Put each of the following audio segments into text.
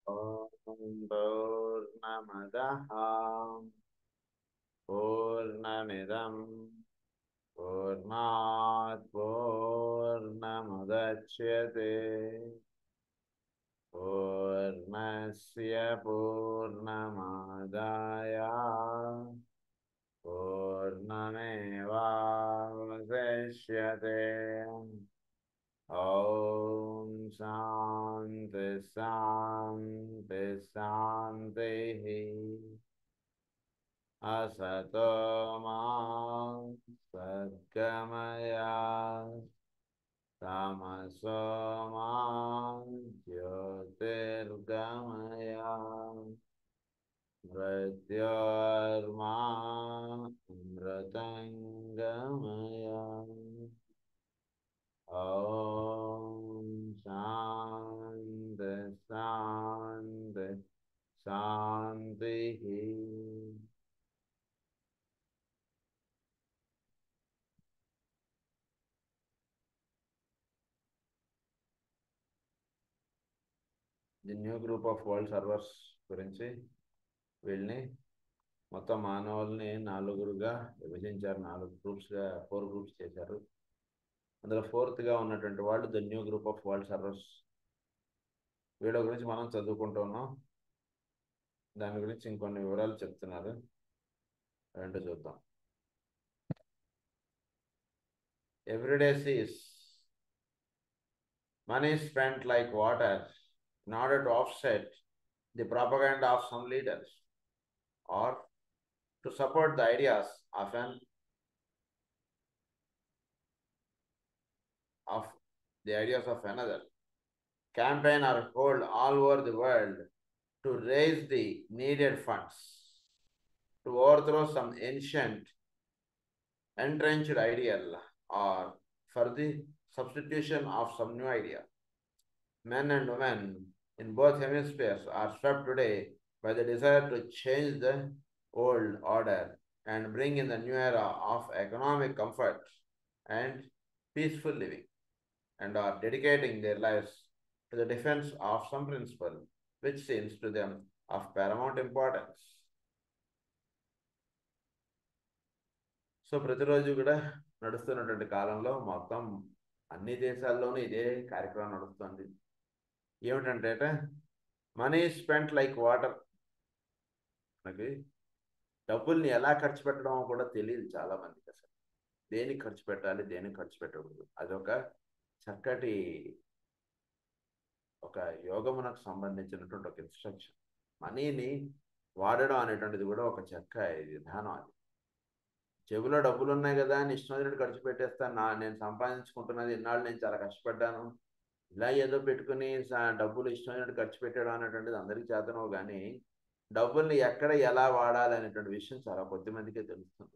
ॐ पूर्णमदः पूर्णमिदं पूर्णात् पूर्णमुदच्यते पूर्णस्य पूर्णमादाय पूर्णमेवावशिष्यते ॐ शान्ति शान्ति शान्तिः असतो मा सद्गमय तमसो मा ज्योतिर्गमय मृत्योर्मा मृतङ्गमय ॐ शान्ति शान्ति शान्तिः the new group of world servers గురించి వీళ్ళని మొత్తం మానవుల్ని నాలుగురుగా విభజించారు నాలుగు గ్రూప్స్గా ఫోర్ గ్రూప్స్ చేశారు అందులో ఫోర్త్గా ఉన్నటువంటి వాళ్ళు the new group of world servers వీళ్ళ గురించి మనం చదువుకుంటూ ఉన్నాం దాని గురించి ఇంకొన్ని వివరాలు చెప్తున్నారు ఏంటో చూద్దాం every day sees money spent like water in order to offset the propaganda of some leaders or to support the ideas of an of the ideas of another campaign are held all over the world to raise the needed funds to overthrow some ancient entrenched ideal or for the substitution of some new idea men and women in both hemispheres are swept today by the desire to change the old order and bring in the new era of economic comfort and peaceful living, and are dedicating their lives to the defense of some principle which seems to them of paramount importance. So ప్రతిరోజు కూడా నడుస్తున్నటువంటి కాలంలో మొత్తం అన్ని దేశాల్లోనూ ఇదే కార్యక్రమం నడుస్తుంది ఏమిటంటే మనీ స్పెంట్ లైక్ వాటర్ మనకి డబ్బుల్ని ఎలా ఖర్చు పెట్టడమో కూడా తెలియదు చాలా మందికి అసలు దేనికి ఖర్చు పెట్టాలి దేనికి ఖర్చు పెట్టకూడదు అదొక చక్కటి ఒక యోగమునకు సంబంధించినటువంటి ఒక ఇన్స్ట్రక్షన్ మనీని వాడడం అనేటువంటిది కూడా ఒక చక్క విధానం అది చెవిలో డబ్బులు ఉన్నాయి కదా అని ఇష్టం వచ్చినట్టు ఖర్చు పెట్టేస్తాను నా నేను సంపాదించుకుంటున్నది ఇన్నాళ్ళు నేను చాలా కష్టపడ్డాను ఇలా ఏదో పెట్టుకుని డబ్బులు ఇష్టమైనట్టు ఖర్చు పెట్టడం అనేటువంటిది అందరికీ చేతనవు కానీ డబ్బుల్ని ఎక్కడ ఎలా వాడాలి అనేటువంటి విషయం చాలా కొద్ది మందికే తెలుస్తుంది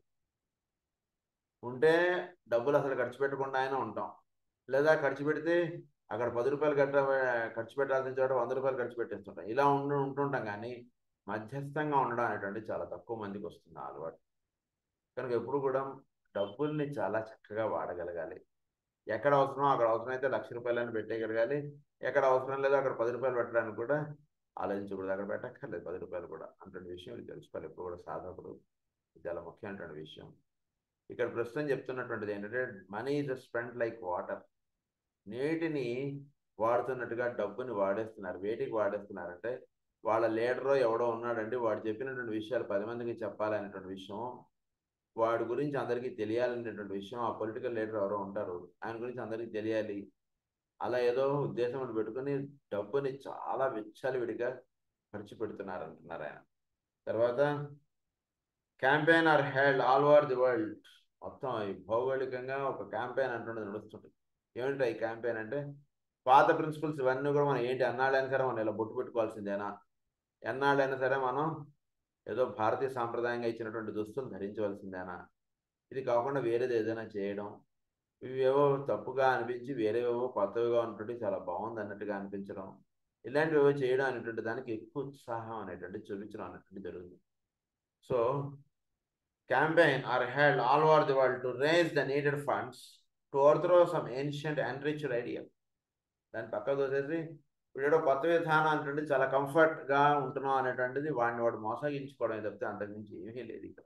ఉంటే డబ్బులు అసలు ఖర్చు పెట్టకుండా అయినా ఉంటాం లేదా ఖర్చు పెడితే అక్కడ పది రూపాయలు కట్ట ఖర్చు పెట్టాల్సిన చోట వంద రూపాయలు ఖర్చు పెట్టేస్తుంటాం ఇలా ఉండి ఉంటుంటాం కానీ మధ్యస్థంగా ఉండడం అనేటువంటి చాలా తక్కువ మందికి వస్తుంది ఆ అలవాటు కనుక ఎప్పుడు కూడా డబ్బుల్ని చాలా చక్కగా వాడగలగాలి ఎక్కడ అవసరం అక్కడ అవసరం అయితే లక్ష రూపాయలని పెట్టేయగలగాలి ఎక్కడ అవసరం లేదో అక్కడ పది రూపాయలు పెట్టడానికి కూడా ఆలోచించకూడదు అక్కడ పెట్టక్కర్లేదు పది రూపాయలు కూడా అటువంటి విషయం ఇది తెలుసుకోవాలి ఎప్పుడు కూడా సాధకుడు ఇది చాలా ముఖ్యమైనటువంటి విషయం ఇక్కడ ప్రస్తుతం చెప్తున్నటువంటిది ఏంటంటే money is spend like water నీటిని వాడుతున్నట్టుగా డబ్బుని వాడేస్తున్నారు వేటికి వాడేస్తున్నారంటే వాళ్ళ లీడరో ఎవడో ఉన్నాడండి వాడు చెప్పినటువంటి విషయాలు పది మందికి చెప్పాలనేటువంటి విషయం వాడి గురించి అందరికీ తెలియాలనేటువంటి విషయం ఆ పొలిటికల్ లీడర్ ఎవరో ఉంటారు ఆయన గురించి అందరికీ తెలియాలి అలా ఏదో ఉద్దేశం పెట్టుకుని డబ్బుని చాలా విచ్చలవిడిగా ఖర్చు పెడుతున్నారు అంటున్నారు ఆయన తర్వాత campaign are held all over the world మొత్తం ఈ భౌగోళికంగా ఒక క్యాంపెయిన్ అంటున్నది నడుస్తుంటుంది ఏమిటో ఈ క్యాంపెయిన్ అంటే పాత ప్రిన్సిపల్స్ ఇవన్నీ కూడా మనం ఏంటి అన్నాళ్ళైనా సరే మనం ఇలా బొట్టు పెట్టుకోవాల్సిందేనా ఎన్నాళ్ళైనా సరే మనం ఏదో భారతీయ సాంప్రదాయంగా ఇచ్చినటువంటి దుస్తులు ధరించవలసిందేనా ఇది కాకుండా వేరేది ఏదైనా చేయడం ఇవేవో తప్పుగా అనిపించి వేరేవేవో కొత్తవిగా ఉన్నటువంటి చాలా బాగుంది అన్నట్టుగా అనిపించడం ఇలాంటివి చేయడం అనేటువంటి దానికి ఎక్కువ ఉత్సాహం అనేటువంటి చూపించడం అనేటువంటి జరుగుతుంది so campaign are held all over the world to raise the needed funds to overthrow some ancient enriched idea. దాని పక్క దోసేసి వీడేదో కొత్త విధానం అంటే చాలా కంఫర్ట్గా ఉంటున్నాం అనేటువంటిది వాడిని వాడు మోసగించుకోవడం తప్పితే అంతకుమించి ఏమీ లేదు ఇక్కడ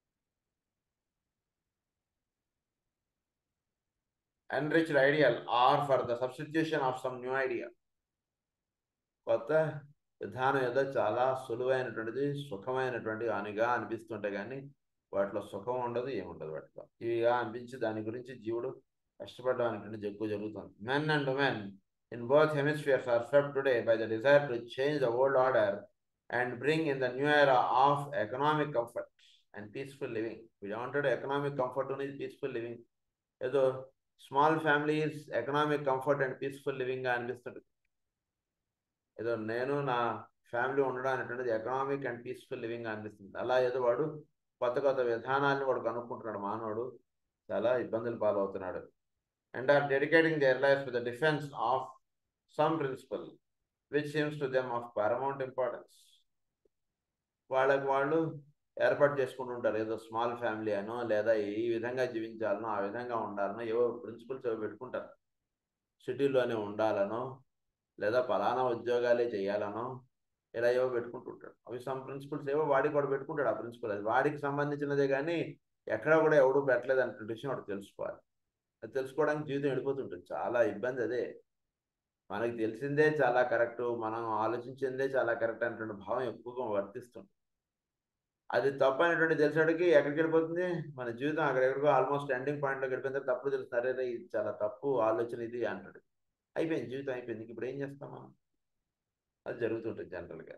enriched ideal or for the substitution of some new idea కొత్త విధానం ఏదో చాలా సులువైనటువంటిది సుఖమైనటువంటి అనిగా అనిపిస్తుంటే కానీ వాటిలో సుఖం ఉండదు ఏముండదు వాటిలో ఇవిగా అనిపించి దాని గురించి జీవుడు కష్టపడడం అనేటువంటి ఎక్కువ జరుగుతుంది men and women in both hemispheres are swept today by the desire to change the old order and bring in the new era of economic comfort and peaceful living we wanted economic comfort అనేది peaceful living ఏదో small families economic comfort and peaceful లివింగ్గా అనిపిస్తుంది ఏదో నేను నా family ఉండడం అనేటువంటిది economic and peaceful living అనిపిస్తుంది అలా ఏదో వాడు కొత్త కొత్త విధానాన్ని వాడు కనుక్కుంటున్నాడు మానవుడు చాలా ఇబ్బందులు పాలవుతున్నాడు and are dedicating their life to the defence of some principle which seems to them of paramount importance వాళ్ళకి వాళ్ళు ఏర్పాటు చేసుకుంటుంటారు ఏదో స్మాల్ ఫ్యామిలీ అనో లేదా ఈ విధంగా జీవించాలనో ఆ విధంగా ఉండాలనో ఏవో ప్రిన్సిపల్స్ ఏవో పెట్టుకుంటారు సిటీలోనే ఉండాలనో లేదా పలానా ఉద్యోగాలే చేయాలనో ఇలా ఏవో పెట్టుకుంటుంటాడు అవి సమ్ ప్రిన్సిపల్స్ ఏవో వాడికి కూడా పెట్టుకుంటాడు ఆ ప్రిన్సిపల్ అది వాడికి సంబంధించినదే కానీ ఎక్కడ కూడా ఎవడు పెట్టలేదు అనే విషయం వాడు తెలుసుకోవాలి అది తెలుసుకోవడానికి జీవితం వెళ్ళిపోతుంటుంది చాలా ఇబ్బంది అదే మనకి తెలిసిందే చాలా కరెక్ట్ మనం ఆలోచించిందే చాలా కరెక్ట్ అనేటువంటి భావం ఎక్కువగా వర్తిస్తుంది అది తప్పు అనేటువంటి తెలిసేటికి ఎక్కడికి వెళ్ళిపోతుంది మన జీవితం అక్కడెక్కడికో ఆల్మోస్ట్ ఎండింగ్ పాయింట్లోకి వెళ్ళిపోయిన తర్వాత తప్పుడు తెలుస్తుంది అరే ఇది చాలా తప్పు ఆలోచన ఇది అంటాడు అయిపోయింది జీవితం అయిపోయింది ఇప్పుడు ఏం చేస్తాం మనం అది జరుగుతుంటుంది జనరల్గా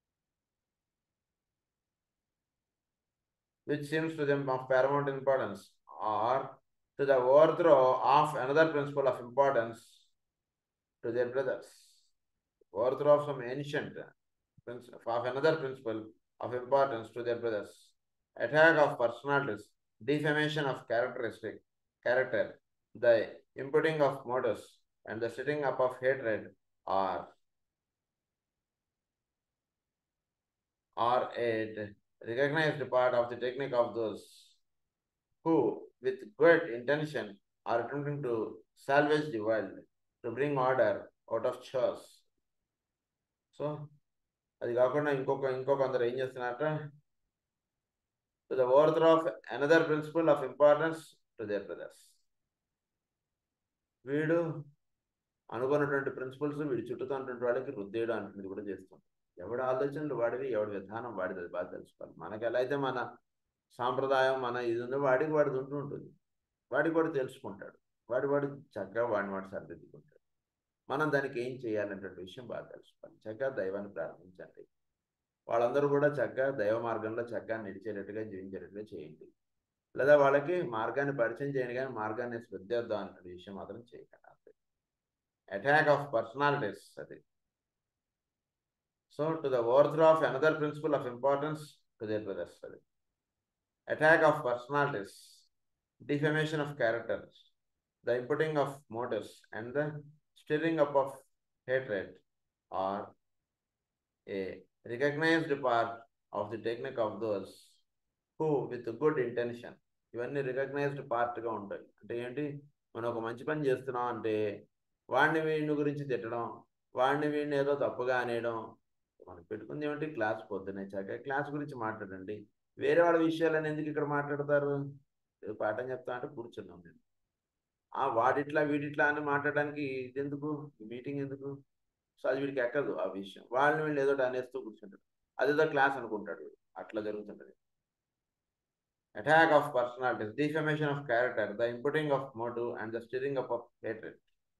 which seems to them of paramount importance or to the overthrow of another principle of importance to their brothers. Overthrow of some ancient principle of another principle of importance to their brothers. Attack of personalities, defamation of characteristic character, the imputing of motives, and the setting up of hatred are are a recognized part of the technique of those who, with good intention, are attempting to salvage the world, to bring order out of chaos. So అది కాకుండా ఇంకొక ఇంకొక అందరు ఏం చేస్తున్నారట to the overthrow of another principle of importance to their brothers వీడు అనుకున్నటువంటి principles వీడి చుట్టూతో ఉన్నటువంటి వాళ్ళకి రుద్దేయడం అంటుంది కూడా చేస్తుంది ఎవడి ఆలోచనలు వాడివి ఎవడి విధానం వాడిది అది బాగా తెలుసుకోవాలి మనకి ఎలా అయితే మన సాంప్రదాయం మన ఇది ఉందో వాడికి వాడిది ఉంటూ ఉంటుంది వాడికి వాడు తెలుసుకుంటాడు వాడి వాడు చక్కగా వాడిని వాడు సరిదిద్దుకుంటాడు మనం దానికి ఏం చేయాలనేటువంటి విషయం బాగా తెలుసుకోవాలి చక్కగా దైవాన్ని ప్రార్థించండి వాళ్ళందరూ కూడా చక్కగా దైవ మార్గంలో చక్కగా నడిచేటట్టుగా జీవించేటట్టుగా చేయండి లేదా వాళ్ళకి మార్గాన్ని పరిచయం చేయండి కానీ మార్గాన్ని శ్రద్ధేద్దాం అనే విషయం మాత్రం చేయకండి అంతే అటాక్ ఆఫ్ పర్సనాలిటీస్ అది So, to the overthrow of another principle of importance to their brothers. Sorry. Attack of personalities, defamation of characters, the imputing of motives, and the stirring up of hatred are a recognized part of the technique of those who, with good intention, ఇవన్నీ recognised పార్ట్గా ఉంటాయి అంటే ఏంటి మనం ఒక మంచి పని చేస్తున్నాం అంటే వాడిని వీడిని గురించి తిట్టడం వాడిని వీడిని ఏదో తప్పుగా అనేయడం మనకు పెట్టుకుంది ఏమిటి క్లాస్ పొద్దునేచాక క్లాస్ గురించి మాట్లాడండి వేరే వాళ్ళ విషయాలని ఎందుకు ఇక్కడ మాట్లాడతారు ఏదో పాఠం చెప్తా అంటే కూర్చున్నాం నేను ఆ వాడిట్లా వీడిట్లా అని మాట్లాడడానికి ఇది ఎందుకు మీటింగ్ ఎందుకు సో అది వీడికి ఎక్కదు ఆ విషయం వాళ్ళని వీళ్ళు ఏదో అనేస్తూ కూర్చుంటాడు అదేదో క్లాస్ అనుకుంటాడు అట్లా జరుగుతుంటది attack of personalities defamation of character the imputing of motive and the stirring up of hatred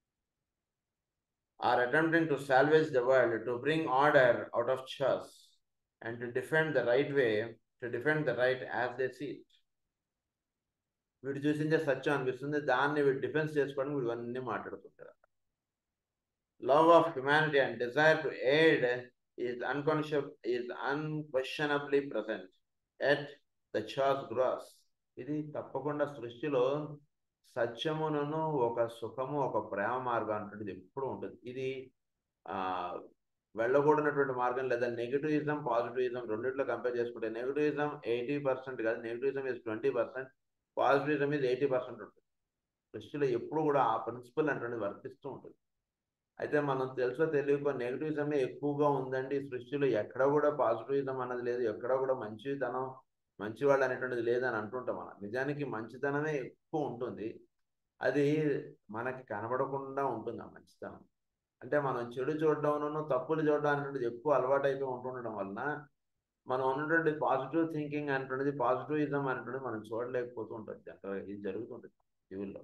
are attempting to salvage the world, to bring order out of chaos, and to defend the right way, to defend the right as they see it. వీడు చూసిందే సత్యం అనిపిస్తుంది దాన్ని వీడు defence చేసుకోవడానికి వీడు అన్నీ మాట్లాడుతుంటారు love of humanity and desire to aid is unconscious is unquestionably present at the chaos grows ఇది తప్పకుండా సృష్టిలో సత్యమునను ఒక సుఖము ఒక ప్రేమ మార్గం అంటుండేది ఎప్పుడు ఉంటుంది ఇది వెళ్ళకూడనటువంటి మార్గం లేదా నెగిటివిజం పాజిటివిజం రెండింటిలో కంపేర్ చేసుకుంటే నెగిటివిజం ఎయిటీ పర్సెంట్ కాదు negativism is twenty percent positivism is eighty percent ఉంటుంది సృష్టిలో ఎప్పుడు కూడా ఆ ప్రిన్సిపల్ అటువంటిది వర్తిస్తూ ఉంటుంది అయితే మనం తెలుసో తెలియకో నెగిటివిజమే ఎక్కువగా ఉందండి ఈ సృష్టిలో ఎక్కడ కూడా పాజిటివిజం అన్నది లేదు ఎక్కడ కూడా మంచితనం మంచివాళ్ళు అనేటువంటిది లేదని అంటుంటాం మనం నిజానికి మంచితనమే ఎక్కువ ఉంటుంది అది మనకి కనబడకుండా ఉంటుంది ఆ మంచితనం అంటే మనం చెడు చూడడం తప్పులు చూడడం అనేటువంటిది ఎక్కువ అలవాటు అయిపోయి ఉంటుండడం వలన మనం ఉన్నటువంటి పాజిటివ్ థింకింగ్ అనేటువంటిది పాజిటివిజం అనేటువంటిది మనం చూడలేకపోతూ ఉంటుంది జనరల్గా ఇది జరుగుతుంటుంది జీవుల్లో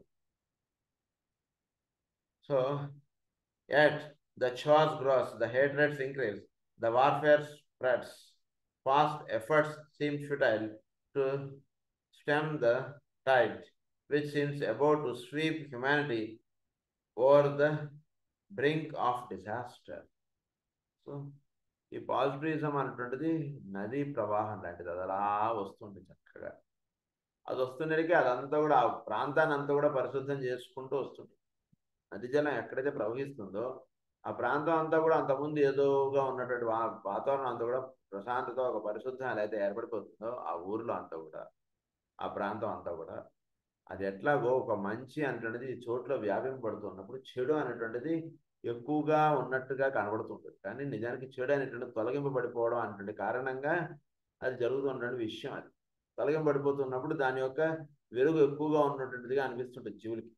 so at the chaos grows the hatreds increase the warfare spreads fast efforts seem futile to stem the tide which seems about to sweep humanity over the brink of disaster. So ఈ positivism అనేటువంటిది నదీ ప్రవాహం లాంటిది అది అలా వస్తుంది చక్కగా అది వస్తున్నడికి అదంతా కూడా ఆ ప్రాంతాన్ని అంతా కూడా పరిశుద్ధం చేసుకుంటూ వస్తుంది నది జలం ఎక్కడైతే ప్రవహిస్తుందో ఆ ప్రాంతం అంతా కూడా అంతకుముందు ఏదోగా ఉన్నటువంటి వా వాతావరణం అంతా కూడా ప్రశాంతత ఒక పరిశుద్ధం ఎలా అయితే ఏర్పడిపోతుందో ఆ ఊర్లో అంతా కూడా ఆ ప్రాంతం అంతా కూడా అది ఎట్లాగో ఒక మంచి అనేటువంటిది ఈ చోట్ల వ్యాపింపబడుతున్నప్పుడు చెడు అనేటువంటిది ఎక్కువగా ఉన్నట్టుగా కనబడుతుంటుంది కానీ నిజానికి చెడు అనేటువంటి తొలగింపబడిపోవడం అనేటువంటి కారణంగా అది జరుగుతున్నటువంటి విషయం అది తొలగింపబడిపోతున్నప్పుడు దాని యొక్క వెలుగు ఎక్కువగా ఉన్నటువంటిదిగా అనిపిస్తుంటుంది జీవులకి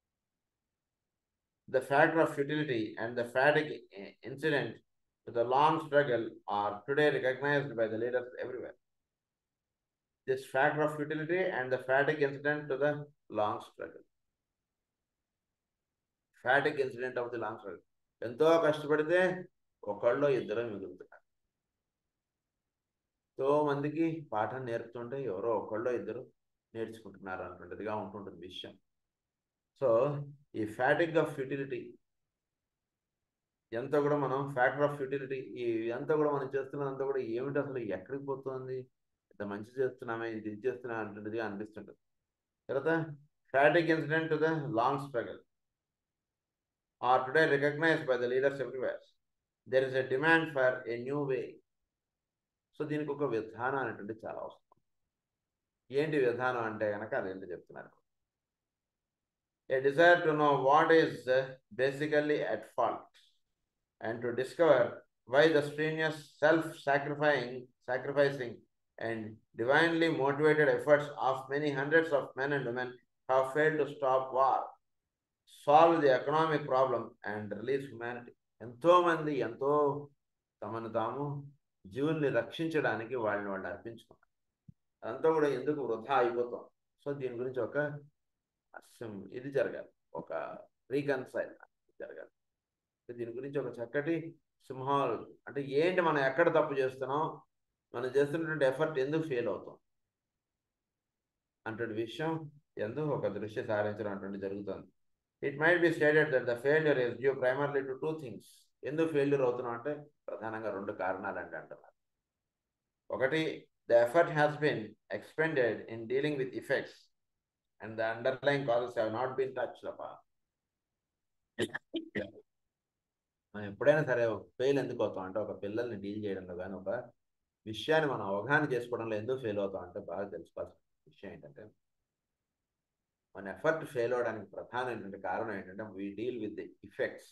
the factor of futility and the fatigue incident to the long struggle are today recognised by the leaders everywhere this factor of futility and the fatigue incident to the long struggle. Fatigue incident of the long struggle. ఎంతో కష్టపడితే ఒకళ్ళు ఇద్దరు మిగులుతున్నారు ఎంతో మందికి పాఠం నేర్పుతుంటే ఎవరో ఒకళ్ళు ఇద్దరు నేర్చుకుంటున్నారు అన్నటువంటిదిగా ఉంటుంటుంది విషయం సో ఈ ఫ్యాటిక్ ఆఫ్ ఫ్యూటిలిటీ ఎంత కూడా మనం ఫ్యాక్టర్ ఆఫ్ ఫ్యూటిలిటీ ఈ అంతా కూడా మనం చేస్తున్నదంతా కూడా ఏమిటి అసలు ఎక్కడికి పోతుంది ఇంత మంచి చేస్తున్నామే ఇది ఇది చేస్తున్నా అంటున్నది అనిపిస్తుంటుంది తర్వాత fatigue incident to the long struggle are today recognise by the leaders everywhere there is a demand for a new way so దీనికి ఒక విధానం అనేటువంటి చాలా అవసరం ఏంటి విధానం అంటే కనుక అదేంటి చెప్తున్నారు a desire to know what is basically at fault and to discover why the strenuous self sacrificing sacrificing and divinely motivated efforts of many hundreds of men and women have failed to stop war, solve the economic problem, and release humanity. ఎంతో మంది ఎంతో తమను తాము జీవుల్ని రక్షించడానికి వాళ్ళని వాళ్ళు అర్పించుకున్నారు అదంతా కూడా ఎందుకు వృధా అయిపోతాం సో దీని గురించి ఒక ఇది జరగాలి ఒక రీకన్సైల్ జరగాలి దీని గురించి ఒక చక్కటి సింహాలు అంటే ఏంటి మనం ఎక్కడ తప్పు చేస్తున్నాం మనం చేస్తున్నటువంటి ఎఫర్ట్ ఎందుకు ఫెయిల్ అవుతాం అంటే విషయం ఎందుకు ఒక దృష్టి సారించడం అటువంటి జరుగుతుంది it might be stated that the failure is due primarily to two things ఎందుకు ఫెయిల్యూర్ అవుతున్నాం అంటే ప్రధానంగా రెండు కారణాలు అంటే అంటున్నారు ఒకటి the effort has been expended in dealing with effects and the underline causes have not been touch upon మనం ఎప్పుడైనా సరే ఫెయిల్ ఎందుకు అవుతాం అంటే ఒక పిల్లల్ని డీల్ చేయడంలో కానీ ఒక విషయాన్ని మనం అవగాహన చేసుకోవడంలో ఎందుకు ఫెయిల్ అవుతాం అంటే బాగా తెలుసుకోవాల్సిన విషయం ఏంటంటే మన ఎఫర్ట్ ఫెయిల్ అవడానికి ప్రధానమైనటువంటి కారణం ఏంటంటే we deal with the effects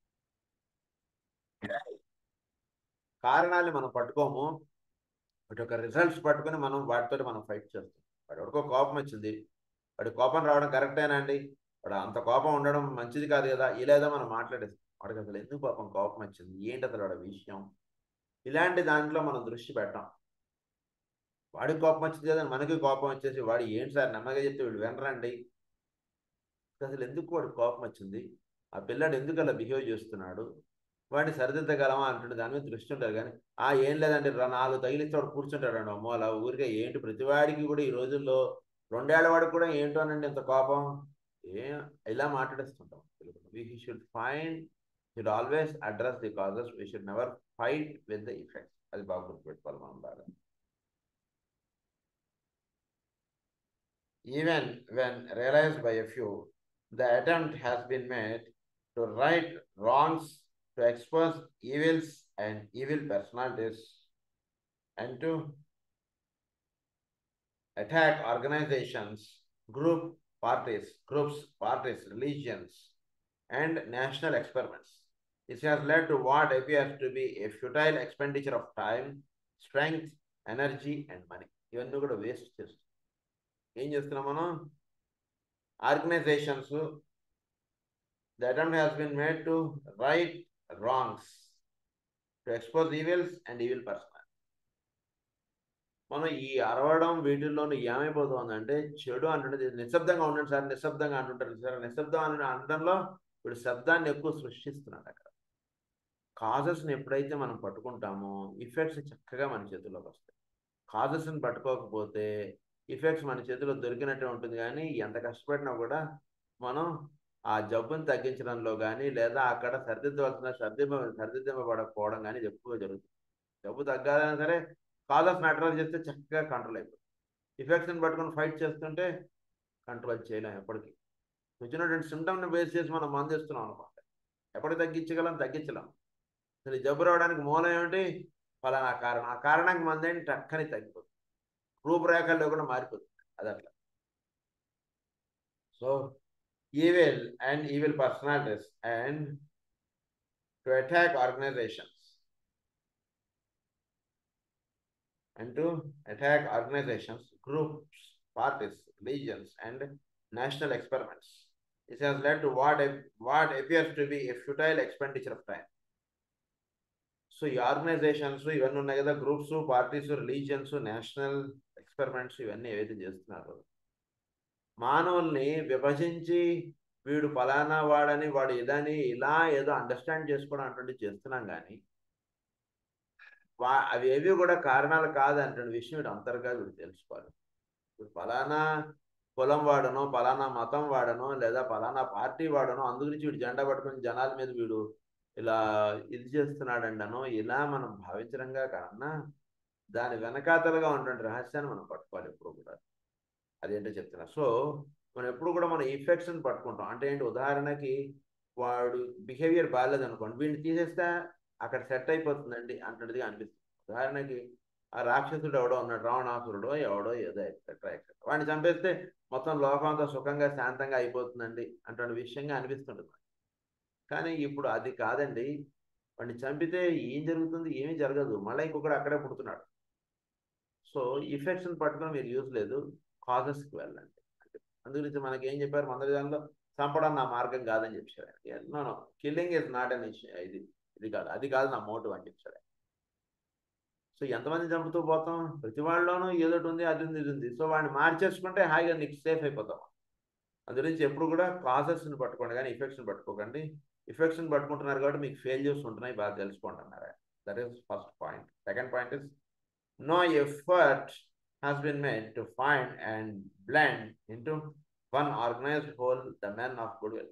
కారణాలు మనం పట్టుకోము వాటి యొక్క రిజల్ట్స్ పట్టుకొని మనం వాటితో మనం ఫైట్ చేస్తాం వాడు ఎవరికో కోపం వచ్చింది వాడి కోపం రావడం కరెక్టేనా అండి వాడు అంత కోపం ఉండడం మంచిది కాదు కదా ఇలాదో మనం మాట్లాడేస్తాం వాడికి అసలు ఎందుకు పాపం కోపం వచ్చింది ఏంటి అసలు వాడి విషయం ఇలాంటి దాంట్లో మనం దృష్టి పెట్టాం వాడికి కోపం వచ్చింది కదా మనకి కోపం వచ్చేసి వాడు ఏంటి సార్ నెమ్మదిగా చెప్తే వీడు వినరండి అసలు ఎందుకు వాడికి కోపం వచ్చింది ఆ పిల్లాడు ఎందుకు అలా బిహేవ్ చేస్తున్నాడు వాడిని సరిదిద్దగలమా అంటుండే దాని మీద దృష్టి ఉంటారు కానీ ఆ ఏం లేదండి నాలుగు తగిలిస్తే వాడు కూర్చుంటాడు అండి అమ్మో అలా ఊరికే ఏంటి ప్రతివాడికి కూడా ఈ రోజుల్లో రెండేళ్ల వాడికి కూడా ఏంటోనండి ఇంత కోపం ఏ ఇలా మాట్లాడేస్తుంటాం we should find should always address the causes we should never fight with the effects అది బాగా గుర్తుపెట్టుకోవాలి మనం బాగా even when realised by a few the attempt has been made to right wrongs to expose evils and evil personalities and to attack organizations, group parties, groups, parties, religions, and national experiments. This has led to what appears to be a futile expenditure of time, strength, energy, and money. ఇవన్నీ కూడా waste చేస్తున్నాం ఏం చేస్తున్నాం మనం organisations the attempt has been made to right wrongs to expose evils and evil person మనం ఈ అరవడం వీటిల్లోనూ ఏమైపోతుందంటే చెడు అంటుంటే నిశ్శబ్దంగా ఉండండి సార్ నిశ్శబ్దంగా అంటుంటారు సార్ నిశ్శబ్దం అని అనడంలో ఇప్పుడు శబ్దాన్ని ఎక్కువ సృష్టిస్తున్నాడు అక్కడ కాజెస్ని ఎప్పుడైతే మనం పట్టుకుంటామో ఇఫెక్ట్స్ చక్కగా మన చేతిలోకి వస్తాయి కాజెస్ని పట్టుకోకపోతే ఇఫెక్ట్స్ మన చేతిలో దొరికినట్టే ఉంటుంది కానీ ఎంత కష్టపడినా కూడా మనం ఆ జబ్బుని తగ్గించడంలో కానీ లేదా అక్కడ సరిదిద్దవలసిన సర్దింప సరిదిద్దపడకపోవడం కానీ ఎక్కువగా జరుగుతుంది జబ్బు తగ్గాలన్నా సరే కాజెస్ న్యాచురల్ చేస్తే చక్కగా కంట్రోల్ అయిపోతుంది ఇఫెక్ట్స్ని పట్టుకొని ఫైట్ చేస్తుంటే కంట్రోల్ చేయలేం ఎప్పటికీ వచ్చినటువంటి సిమ్టమ్ని బేస్ చేసి మనం మందు ఇస్తున్నాం అనుకోండి ఎప్పటికి తగ్గించగలం తగ్గించలేం అసలు ఈ జబ్బు రావడానికి మూలం ఏమిటి ఫలానా కారణం ఆ కారణానికి మంది ఏంటి టక్కని తగ్గిపోతుంది రూపురేఖలు లేకుండా మారిపోతుంది అది అట్లా so evil and evil personalities and to attack organisations and to attack organizations, groups, parties, religions, and national experiments. This has led to what, what appears to be a futile expenditure of time. So ఈ organisations ఇవన్నీ ఉన్నాయి కదా groups parties religions national experiments ఇవన్నీ ఏవైతే చేస్తున్నారు మానవుల్ని విభజించి వీడు ఫలానా వాడని వాడు ఇదని ఇలా ఏదో అండర్స్టాండ్ చేసుకోవడం అటువంటి చేస్తున్నాం కానీ వా అవి ఏవి కూడా కారణాలు కాదంటే విషయం వీడు అంతర్గా వీడు తెలుసుకోవాలి ఇప్పుడు ఫలానా కులం వాడనో ఫలానా మతం వాడనో లేదా ఫలానా పార్టీ వాడనో అందుగురించి వీడు జెండా పట్టుకుని జనాల మీద వీడు ఇలా ఇది చేస్తున్నాడండనో ఇలా మనం భావించడంగా కన్నా దాని వెనకాతలుగా ఉన్నటువంటి రహస్యాన్ని మనం పట్టుకోవాలి ఎప్పుడు కూడా అదేంటో చెప్తున్నా సో మనం ఎప్పుడు కూడా మనం ఇఫెక్ట్స్ని పట్టుకుంటాం అంటే ఏంటి ఉదాహరణకి వాడు బిహేవియర్ బాగాలేదు అనుకోండి వీడిని తీసేస్తే అక్కడ సెట్ అయిపోతుందండి అంటది అనిపిస్తుంది ఉదాహరణకి ఆ రాక్షసుడు ఎవడో ఉన్నాడు రావణాసురుడో ఎవడో ఏదో ఎక్సెట్రా ఎక్సెట్రా వాడిని చంపేస్తే మొత్తం లోకం అంతా సుఖంగా శాంతంగా అయిపోతుందండి అటువంటి విషయంగా అనిపిస్తుంటుంది కానీ ఇప్పుడు అది కాదండి వాడిని చంపితే ఏం జరుగుతుంది ఏమీ జరగదు మళ్ళీ ఇంకొకటి అక్కడే పుడుతున్నాడు సో ఇఫెక్ట్స్ని పట్టుకొని మీరు యూజ్ లేదు కాజెస్కి వెళ్ళండి అందుగురించి మనకి ఏం చెప్పారు మన విధానంలో చంపడం నా మార్గం కాదని చెప్పారు no no killing is not an issue ఇది ఇది కాదు అది కాదు నా మోటివ్ అని చెప్పాడు సో ఎంతమంది చంపుతూ పోతాం ప్రతి వాళ్ళలోనూ ఏదో ఉంది అది ఉంది ఇది ఉంది సో వాడిని మార్చేసుకుంటే హాయిగా నీకు సేఫ్ అయిపోతాం అందు గురించి ఎప్పుడు కూడా కాజెస్ని పట్టుకోండి కానీ ఇఫెక్ట్స్ని పట్టుకోకండి ఇఫెక్ట్స్ని పట్టుకుంటున్నారు కాబట్టి మీకు ఫెయిల్యూర్స్ ఉంటున్నాయి బాగా తెలుసుకుంటున్నారు that is first point second point is no effort has been made to find and blend into one organized whole the men of goodwill.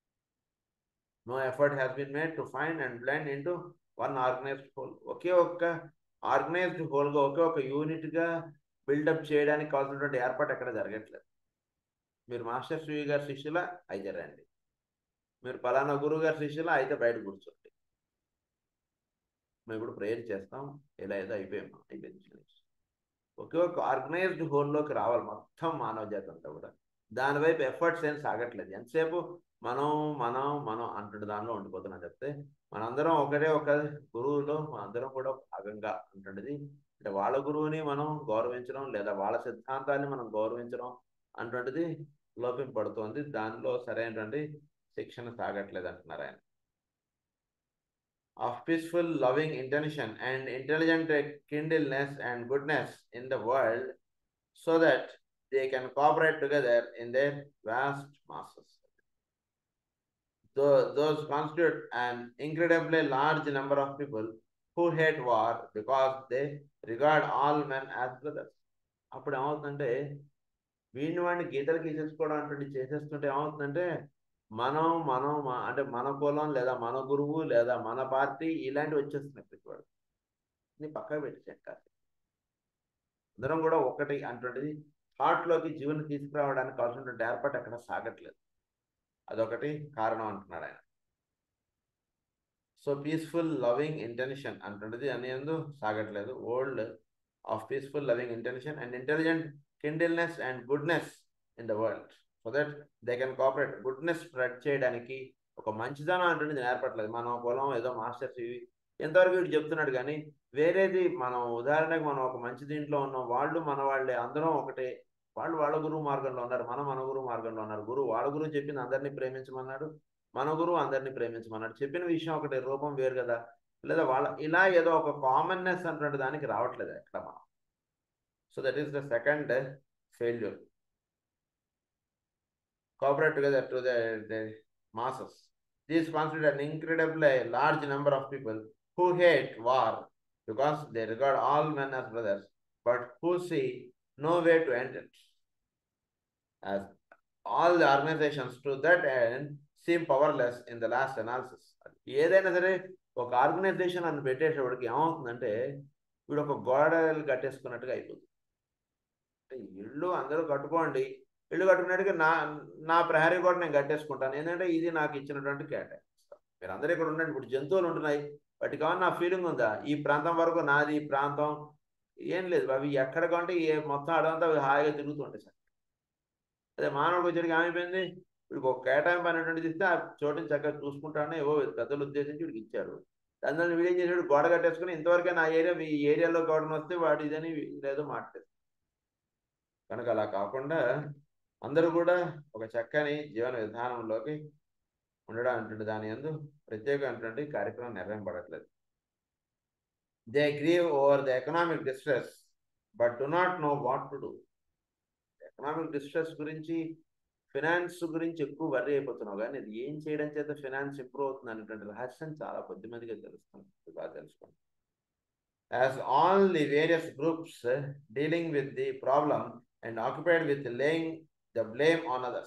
No effort has been made to find and blend into one organized whole. ఒకే ఒక్క organised హోల్గా ఒకే ఒక యూనిట్గా buildup చేయడానికి కావాల్సినటువంటి ఏర్పాటు ఎక్కడ జరగట్లేదు మీరు మాస్టర్ శ్రీ గారి శిష్యుల అయితే రండి మీరు పలానా గురువు గారి శిష్యుల అయితే బయట కూర్చోండి మేము ఇప్పుడు ప్రేయర్ చేస్తాం ఇలా ఏదో అయిపోయాము అయిపోయింది ఒకే ఒక ఆర్గనైజ్డ్ హోల్లోకి రావాలి మొత్తం మానవ జాతి అంతా కూడా దాని వైపు ఎఫర్ట్స్ ఏం సాగట్లేదు ఎంతసేపు మనం మనం మనం అంటున్న దానిలో ఉండిపోతున్నాం చెప్తే మనందరం ఒకటే ఒక గురువులో మనందరం కూడా భాగంగా అంటున్నది అంటే వాళ్ళ గురువుని మనం గౌరవించడం లేదా వాళ్ళ సిద్ధాంతాన్ని మనం గౌరవించడం అంటుంటిది లోపింపడుతోంది దానిలో సరైనటువంటి శిక్షణ సాగట్లేదు అంటున్నారు ఆయన of peaceful, loving intention and intelligent kindleness and goodness in the world so that they can cooperate together in their vast masses. Those, those constitute an incredibly large number of people who hate war because they regard all men as brothers. అప్పుడు ఏమవుతుందంటే వీడిని వాడిని గీతలు గీసేసుకోవడం అంటే చేసేస్తుంటే ఏమవుతుందంటే మనం మనం అంటే మన కులం లేదా మన గురువు లేదా మన పార్టీ ఇలాంటివి వచ్చేస్తున్నాయి ప్రతి వాడు నీ పక్కన పెట్టేసాడు కాదు అందరం కూడా ఒకటి అంటుండేది థాట్లోకి జీవన తీసుకురావడానికి కావాల్సినటువంటి ఏర్పాటు అక్కడ సాగట్లేదు అదొకటి కారణం అంటున్నాడు ఆయన సో పీస్ఫుల్ లవింగ్ ఇంటెన్షన్ అంటుండేది అని ఎందు సాగట్లేదు old of peaceful loving intention and intelligent kindliness and goodness in the world so that they can cooperate goodness spread చేయడానికి ఒక మంచిదనం అంటుంది నేర్పట్లేదు మనం పొలం ఏదో మాస్టర్స్ ఇవి ఎంతవరకు వీడు చెప్తున్నాడు కానీ వేరేది మనం ఉదాహరణకు మనం ఒక మంచి దీంట్లో ఉన్నాం వాళ్ళు మన వాళ్ళే అందరం ఒకటే వాళ్ళు వాళ్ళ గురువు మార్గంలో ఉన్నారు మనం మన గురువు మార్గంలో ఉన్నారు గురువు వాళ్ళ గురువు చెప్పింది అందరినీ ప్రేమించమన్నాడు మన గురువు అందరినీ ప్రేమించమన్నాడు చెప్పిన విషయం ఒకటి రూపం వేరు కదా లేదా వాళ్ళ ఇలా ఏదో ఒక కామన్నెస్ అన్నటువంటి దానికి రావట్లేదు ఎక్కడ మనం so that is the second failure cooperate together to the, the masses. These constitute an incredibly large number of people who hate war because they regard all men as brothers, but who see no way to end it. As all the organizations to that end seem powerless in the last analysis. ఏదైనా సరే ఒక organisation అని పెట్టేసేవాడికి ఏమవుతుందంటే వీడు ఒక గోడలు కట్టేసుకున్నట్టుగా అయిపోతుంది అంటే ఇల్లు అందరూ కట్టుకోండి ఇల్లు కట్టుకున్నట్టుగా నా నా ప్రహరీ కూడా నేను కట్టేసుకుంటాను ఏంటంటే ఇది నాకు ఇచ్చినటువంటి కేటాయిస్తాను మీరు అందరూ ఇక్కడ ఉండండి ఇప్పుడు జంతువులు ఉంటున్నాయి వాటికి కావాలి నా ఫీలింగ్ ఉందా ఈ ప్రాంతం వరకు నాది ఈ ప్రాంతం ఏం లేదు అవి ఎక్కడ కంటే ఏ మొత్తం అడవంతా అవి హాయిగా తిరుగుతుంటాయి సార్ అదే మానవుడికి వచ్చరికి ఏమైపోయింది వీడికి ఒక కేటాయింపు అనేటువంటిది ఇస్తే ఆ చోటుని చక్కగా చూసుకుంటానే ఏవో పెద్దలు ఉద్దేశించి వీడికి ఇచ్చారు దాని వీడేం చేసాడు గోడ కట్టేసుకుని ఇంతవరకే నా ఏరియా ఈ ఏరియాలో గోడను వస్తే వాడు ఇదని లేదో మాట్లాడు కనుక అలా కాకుండా అందరూ కూడా ఒక చక్కని జీవన విధానంలోకి ఉండడం అంటుండే దాని ఎందు ప్రత్యేకమైనటువంటి కార్యక్రమం నిర్వహింపబడట్లేదు they grieve over the economic distress but do not know what to do economic distress గురించి ఫినాన్స్ గురించి ఎక్కువ వర్రీ అయిపోతున్నావు కానీ ఇది ఏం చేయడం చేత ఫినాన్స్ ఇంప్రూవ్ అవుతుంది అనేటువంటి రహస్యం చాలా కొద్ది మందిగా తెలుస్తుంది బాగా తెలుసుకోండి as all the various groups dealing with the problem and occupied with laying the blame on others.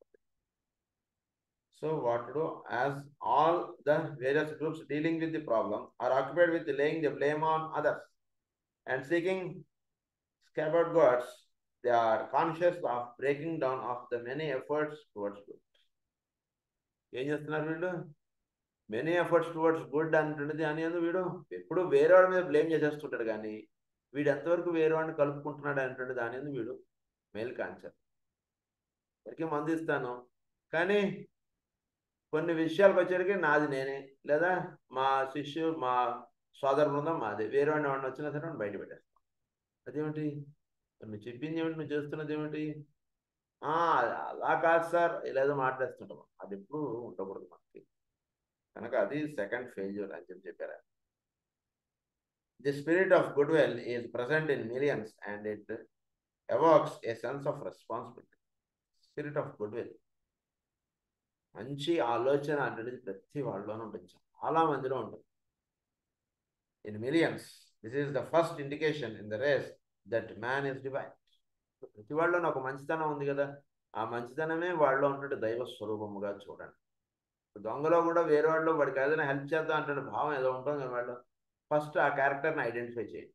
So what to do as all the various groups dealing with the problem are occupied with laying the blame on others and seeking scapegoat gods, they are conscious of breaking down of the many efforts towards good. ఏం చేస్తున్నారు వీళ్ళు many efforts towards good అంటున్నది అని వీడు ఎప్పుడు వేరే వాడి మీద బ్లేమ్ చేసేస్తుంటాడు కానీ వీడు ఎంతవరకు వేరే వాడిని కలుపుకుంటున్నాడు అంటుండే దాని వీడు మేలు కాంచారు ఎవరికి మందు ఇస్తాను కానీ కొన్ని విషయాలకు వచ్చేసరికి నాది నేనే లేదా మా శిష్యు మా సోదర బృందం మాది వేరే వాడిని వాడిని వచ్చినా సరే వాడిని బయట పెట్టేస్తాం అదేమిటి నువ్వు చెప్పింది ఏమిటి నువ్వు చేస్తున్నది ఏమిటి అలా కాదు సార్ ఇలాదో మాట్లాడుతుంటాం అది ఎప్పుడు ఉండకూడదు మనకి కనుక అది సెకండ్ ఫెయిల్యూర్ అని చెప్పి చెప్పారు the spirit of good well is present in millions and it evokes a sense of responsibility spirit of good will మంచి ఆలోచన అనేది ప్రతి వాళ్ళలోనూ ఉంటుంది చాలా మందిలో ఉంటుంది in millions this is the first indication in the race that man is divine ప్రతి వాళ్ళలోనూ ఒక మంచితనం ఉంది కదా ఆ మంచితనమే వాళ్ళలో ఉంటుంటే దైవ స్వరూపముగా చూడండి దొంగలో కూడా వేరే వాళ్ళు వాడికి ఏదైనా హెల్ప్ చేద్దాం అంటే భావం ఏదో ఉంటుంది కదా వాళ్ళు ఫస్ట్ ఆ క్యారెక్టర్ని ఐడెంటిఫై చేయండి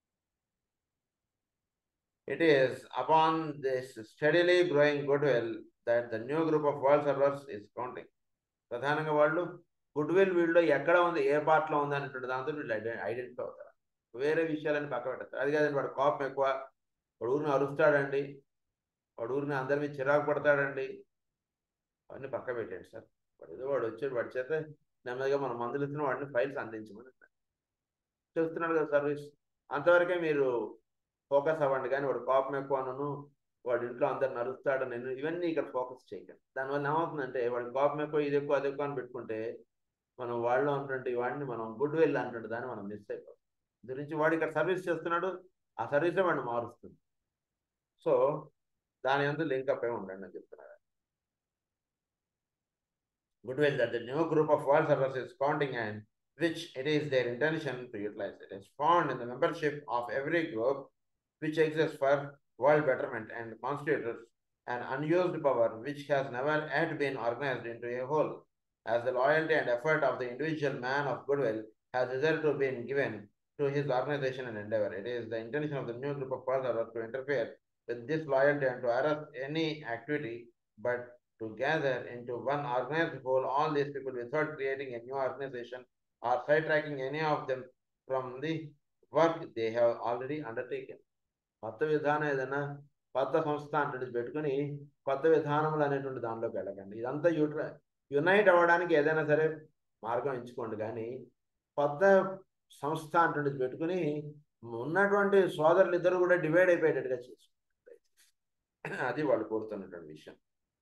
It is upon this steadily growing goodwill that the new group of world servers is counting. ప్రధానంగా వాళ్ళు గుడ్ విల్ వీళ్ళలో ఎక్కడ ఉంది ఏ పార్ట్లో ఉంది అనేటువంటి దాంతో వీళ్ళు ఐడెంటిఫై అవుతారు వేరే విషయాలని పక్క పెట్టారు అది కాదండి వాడు కోపం ఎక్కువ వాడు ఊరిని అరుస్తాడండి వాడు ఊరిని అందరి మీద చిరాకు పడతాడండి అవన్నీ పక్క పెట్టండి సార్ వాడు ఏదో వాడు వచ్చాడు వాడి చేత నెమ్మదిగా మనం మందులు ఇస్తున్న వాడిని ఫైల్స్ అందించమని చేస్తున్నాడు కదా సర్వీస్ అంతవరకే మీరు ఫోకస్ అవ్వండి కానీ వాడు కోపం ఎక్కువను వాడు ఇంట్లో అందరు నరుస్తాడు నేను ఇవన్నీ ఇక్కడ ఫోకస్ చేయకండి దానివల్ల ఏమవుతుందంటే వాడి కోపం ఎక్కువ ఇది ఎక్కువ అది ఎక్కువ అని పెట్టుకుంటే మనం వాళ్ళు ఉన్నటువంటి వాడిని మనం గుడ్ విల్ అంటుంటే దాన్ని మనం మిస్ అయిపోతాం గురించి వాడు ఇక్కడ సర్వీస్ చేస్తున్నాడు ఆ సర్వీసే వాడిని మారుస్తుంది సో దాని అంతా లింక్ అప్ అయి ఉండండి అని చెప్తున్నారు good will that the new group of world service is counting and which it is their intention to utilize. It is found in the membership of every group which exists for world betterment and constitutes an unused power which has never yet been organized into a whole. As the loyalty and effort of the individual man of goodwill has hitherto been given to his organization and endeavor, it is the intention of the new group of persons to interfere with this loyalty and to arrest any activity, but to gather into one organized whole all these people without creating a new organization or sidetracking any of them from the work they have already undertaken. కొత్త విధానం ఏదైనా కొత్త సంస్థ అంటే పెట్టుకుని కొత్త విధానములు అనేటువంటి దానిలోకి వెళ్ళకండి ఇదంతా యూటిలై యునైట్ అవ్వడానికి ఏదైనా సరే మార్గం ఎంచుకోండి కానీ కొత్త సంస్థ అంటుండేది పెట్టుకుని ఉన్నటువంటి సోదరులు ఇద్దరు కూడా డివైడ్ అయిపోయేటట్టుగా చేసుకోండి అది వాళ్ళు కోరుతున్నటువంటి విషయం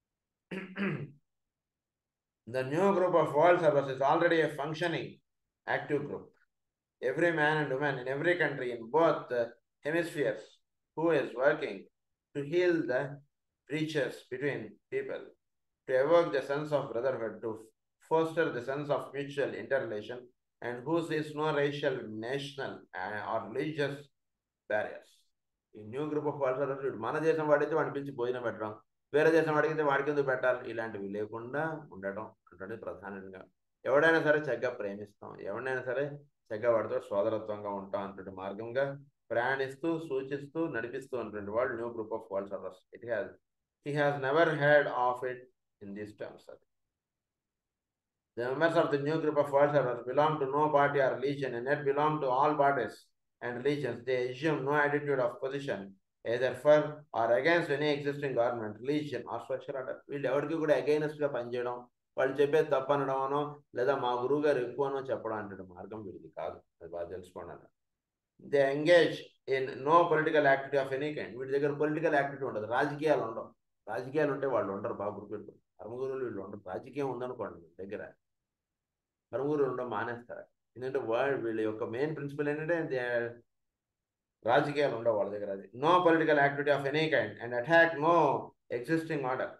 The new group of world servers is already a functioning active group. Every man and woman in every country in both uh, hemispheres who is working to heal the breaches between people, to evoke the sense of brotherhood, to foster the sense of mutual interrelation, and who sees no racial, national, uh, or religious barriers. ఈ new group of world service మన దేశం వాడితే వాడి పిలిచి భోజనం పెట్టడం వేరే దేశం అడిగితే వాడికి ఎందుకు పెట్టాలి ఇలాంటివి లేకుండా ఉండటం అంటే ప్రధానంగా ఎవడైనా సరే చక్కగా ప్రేమిస్తాం ఎవరినైనా సరే చక్కగా వాడితో సోదరత్వంగా ఉంటాం అన్నటువంటి మార్గంగా ప్రయాణిస్తూ సూచిస్తూ నడిపిస్తూ ఉన్నటువంటి వాళ్ళు new group of world servers it has he has never had of it in these terms అది The members of the new group of world servers belong to no party or religion and yet belong to all parties and religions. They assume no attitude of position either for or against any existing government, religion or social order. వీళ్ళు ఎవరికి కూడా against గా పనిచేయడం వాళ్ళు చెప్పేది తప్పనడమనో లేదా మా గురువు గారు ఎక్కువనో చెప్పడం అంటే మార్గం వీడికి కాదు అది బాగా తెలుసుకోండి అన్న they engage in no political activity of any kind వీటి దగ్గర పొలిటికల్ యాక్టివిటీ ఉండదు రాజకీయాలు ఉండవు రాజకీయాలు ఉంటే వాళ్ళు ఉండరు బాగా గుర్తుపెట్టు కర్మగురువులు వీళ్ళు ఉండరు రాజకీయం ఉందనుకోండి వీళ్ళ దగ్గర కర్మగురువులు ఉండడం మానేస్తారు ఎందుకంటే వాళ్ళు వీళ్ళ యొక్క మెయిన్ ప్రిన్సిపల్ ఏంటంటే రాజకీయాలు ఉండవు వాళ్ళ దగ్గర అది no political activity of any kind and attack no existing order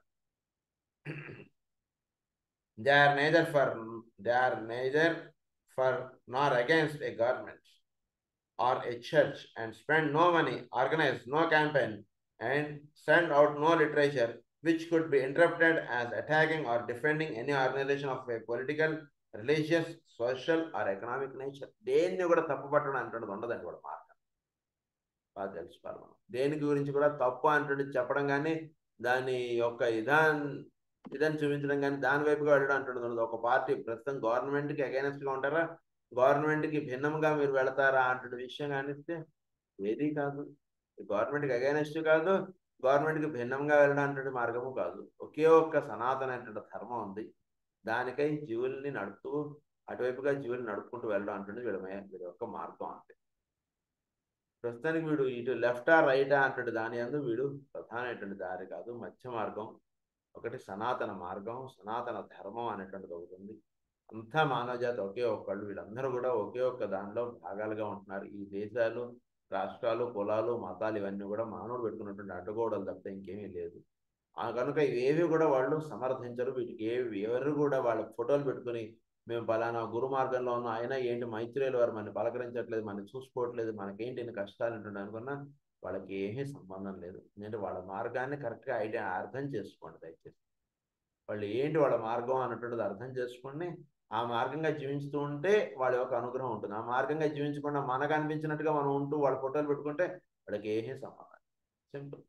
they are neither for they are neither for nor against a government or a church and spend no money, organize no campaign, and send out no literature which could be interpreted as attacking or defending any organization of a political, religious, social, or economic nature. దేన్ని కూడా తప్పు పట్టడం అంటున్నది ఉండదండి కూడా మార్గం బాగా తెలుసుకోవాలి మనం దేనికి గురించి కూడా తప్పు అంటున్నది చెప్పడం కానీ దాని యొక్క ఇదాన్ ఇదని చూపించడం కానీ దాని వైపుగా వెళ్ళడం అంటున్నది ఉండదు ఒక పార్టీ ప్రస్తుతం గవర్నమెంట్కి అగైనెస్ట్గా ఉంటారా గవర్నమెంట్కి భిన్నంగా మీరు వెళతారా అంటే విషయం కానిస్తే ఏది కాదు గవర్నమెంట్కి అగైనెస్ట్ కాదు గవర్నమెంట్కి భిన్నంగా వెళ్ళడం అంటే మార్గము కాదు ఒకే ఒక్క సనాతనటువంటి ధర్మం ఉంది దానికై జీవుల్ని నడుపుతూ అటువైపుగా జీవుల్ని నడుపుకుంటూ వెళ్ళడం అంటే వీడి వీడి యొక్క మార్గం అంతే ప్రస్తుతానికి వీడు ఇటు లెఫ్టా రైటా అంటే దాని అందు వీడు ప్రధానమైనటువంటి దారి కాదు మధ్య మార్గం ఒకటి సనాతన మార్గం సనాతన ధర్మం అనేటువంటిది ఒకటి ఉంది అంతా మానవజాతి ఒకే ఒక్కళ్ళు వీళ్ళందరూ కూడా ఒకే ఒక్క దానిలో భాగాలుగా ఉంటున్నారు ఈ దేశాలు రాష్ట్రాలు కులాలు మతాలు ఇవన్నీ కూడా మానవుడు పెట్టుకున్నటువంటి అడ్డగోడలు తప్పితే ఇంకేమీ లేదు ఆ కనుక ఇవేవి కూడా వాళ్ళు సమర్థించరు వీటికి ఏవి ఎవరు కూడా వాళ్ళ ఫోటోలు పెట్టుకుని మేము పలానా గురు మార్గంలో ఉన్న అయినా ఏంటి మైత్రేయులు వారు మనని పలకరించట్లేదు మనని చూసుకోవట్లేదు మనకేంటి ఇన్ని కష్టాలు ఉంటుంది అనుకున్నా వాళ్ళకి ఏమీ సంబంధం లేదు ఎందుకంటే వాళ్ళ మార్గాన్ని కరెక్ట్గా ఐడియా అర్థం చేసుకోండి దయచేసి వాళ్ళు ఏంటి వాళ్ళ మార్గం అన్నటువంటిది అర్థం చేసుకుని ఆ మార్గంగా జీవించుతూ ఉంటే వాళ్ళ యొక్క అనుగ్రహం ఉంటుంది ఆ మార్గంగా జీవించకుండా మనకు అనిపించినట్టుగా మనం ఉంటూ వాళ్ళ ఫోటోలు పెట్టుకుంటే వాళ్ళకి ఏమీ సంబంధం simple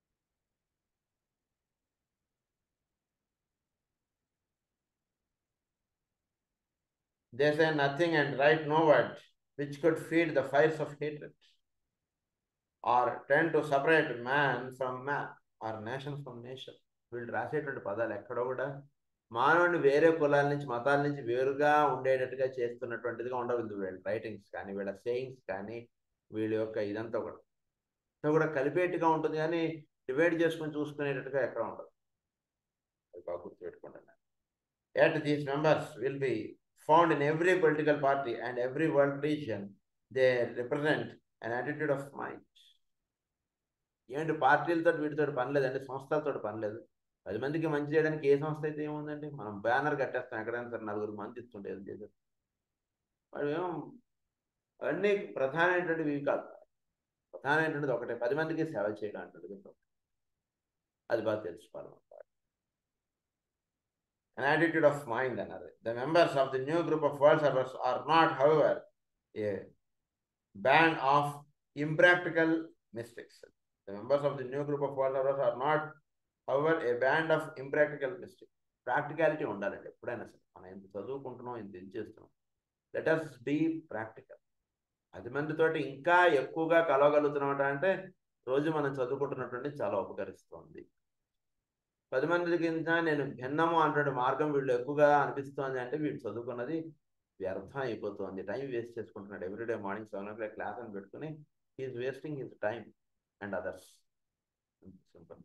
They say nothing and write no word which could feed the fires of hatred or tend to separate man from man or nation from nation. వీళ్ళు రాసేటువంటి పదాలు ఎక్కడో కూడా మానవుని వేరే కులాల నుంచి మతాల నుంచి వేరుగా ఉండేటట్టుగా చేస్తున్నటువంటిదిగా ఉండవద్దు వీళ్ళ రైటింగ్స్ కానీ వీళ్ళ సేయింగ్స్ కానీ వీళ్ళ యొక్క ఇదంతా కూడా కూడా కలిపేట్టుగా ఉంటుంది కానీ డివైడ్ చేసుకొని చూసుకునేటట్టుగా ఎక్కడ ఉండదు అది బాగా గుర్తుపెట్టుకుంటున్నాను at these members will be found in every political party and every world region they represent an attitude of mind ఏంటి పార్టీలతో వీటితో పని లేదండి సంస్థలతో పని లేదు పది మందికి మంచి చేయడానికి ఏ సంస్థ అయితే ఏముందండి మనం బ్యానర్ కట్టేస్తాం ఎక్కడైనా సరే నలుగురు మంది ఇస్తుంటే ఏం చేసేది వాడు ఏమో అవన్నీ ప్రధానమైనటువంటివి కాదు ప్రధానమైనటువంటిది ఒకటే పది మందికి సేవ చేయడం అంటుంది అది బాగా తెలుసుకోవాలి an attitude of mind another. The members of the new group of world servers are not, however, a band of impractical mystics. The members of the new group of world servers are not, however, a band of impractical mystics. Practicality ఉండాలండి ఎప్పుడైనా సరే మనం ఎంత చదువుకుంటున్నాం ఎంత ఇది చేస్తున్నాం let us be practical పది మందితోటి ఇంకా ఎక్కువగా కలవగలుగుతున్నాం అంటే రోజు మనం చదువుకుంటున్నటువంటి చాలా ఉపకరిస్తుంది పది మంది కింద నేను భిన్నము అంటున్న మార్గం వీళ్ళు ఎక్కువగా అనిపిస్తోంది అంటే వీడు చదువుకున్నది వ్యర్థం అయిపోతుంది టైం వేస్ట్ చేసుకుంటున్నాడు every day morning seven o'clock class అని పెట్టుకుని he is wasting his time and others simple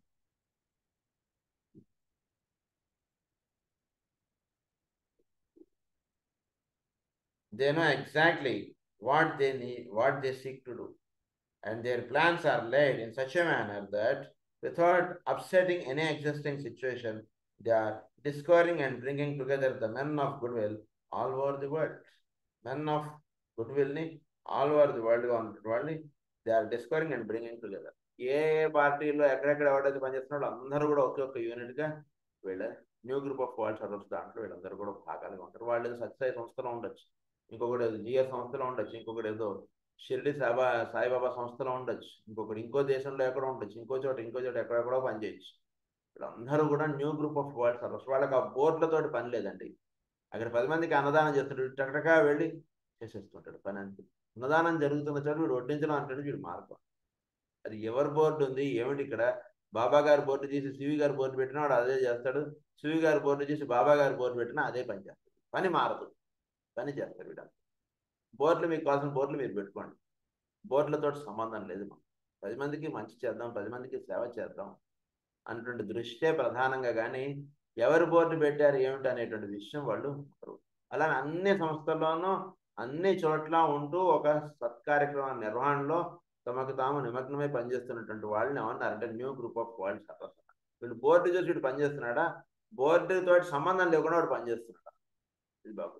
they know exactly what they need, what they seek to do, and their plans are laid in such a manner that without upsetting any existing situation, they are discovering and bringing together the men of goodwill all over the world. Men of goodwill ni all over the world గా ఉన్నటువంటి వాళ్ళని they are discovering and bringing together ఏ పార్టీలో ఎక్కడెక్కడ ఎవరైతే పనిచేస్తున్నాడో అందరూ కూడా ఒకే ఒక్క యూనిట్ గా వీళ్ళ new group of world service దాంట్లో వీళ్ళందరూ కూడా భాగాలుగా ఉంటారు వాళ్ళు ఏదో సత్యసాయి సంస్థలో ఉండొచ్చు ఇంకొకటి ఏదో జిఎస్ సంస్థలో ఉండొచ్చు ఇంకొకటి ఏదో షిర్డి సాబా సాయిబాబా సంస్థలో ఉండొచ్చు ఇంకొకటి ఇంకో దేశంలో ఎక్కడో ఉండొచ్చు ఇంకో చోట ఇంకో చోట ఎక్కడెక్కడో పనిచేయచ్చు వీళ్ళందరూ కూడా new group of world service వాళ్ళకి ఆ బోర్డులతోటి పని లేదండి అక్కడ పది మందికి అన్నదానం చేస్తుంటాడు టకటకా వెళ్ళి చేసేస్తుంటాడు పని అంతే అన్నదానం జరుగుతున్న చోట వీడు వడ్డించడం అంటాడు వీడు మార్గం అది ఎవరి బోర్డు ఉంది ఏమిటి ఇక్కడ బాబా గారి బోర్డు తీసి సివి గారి బోర్డు పెట్టినా వాడు అదే చేస్తాడు సివి గారి బోర్డు చేసి బాబా గారి బోర్డు పెట్టినా అదే పని చేస్తాడు పని మారదు పని చేస్తారు వీడు బోర్డులు మీకు కావాల్సిన బోర్డులు మీరు పెట్టుకోండి బోర్డులతో సంబంధం లేదు మాకు పది మందికి మంచి చేద్దాం పది మందికి సేవ చేద్దాం అన్నటువంటి దృష్టే ప్రధానంగా కానీ ఎవరు బోర్డు పెట్టారు ఏమిటి అనేటువంటి విషయం వాళ్ళు అలానే అన్ని సంస్థల్లోనూ అన్ని చోట్ల ఉంటూ ఒక సత్కార్యక్రమ నిర్వహణలో తమకు తాము నిమగ్నమై పనిచేస్తున్నటువంటి వాళ్ళని ఏమన్నారంటే new group of world servers వీళ్ళు బోర్డు చూసి వీడు పనిచేస్తున్నాడా బోర్డు తోటి సంబంధం లేకుండా వాడు పనిచేస్తున్నాడా ఇది బాబు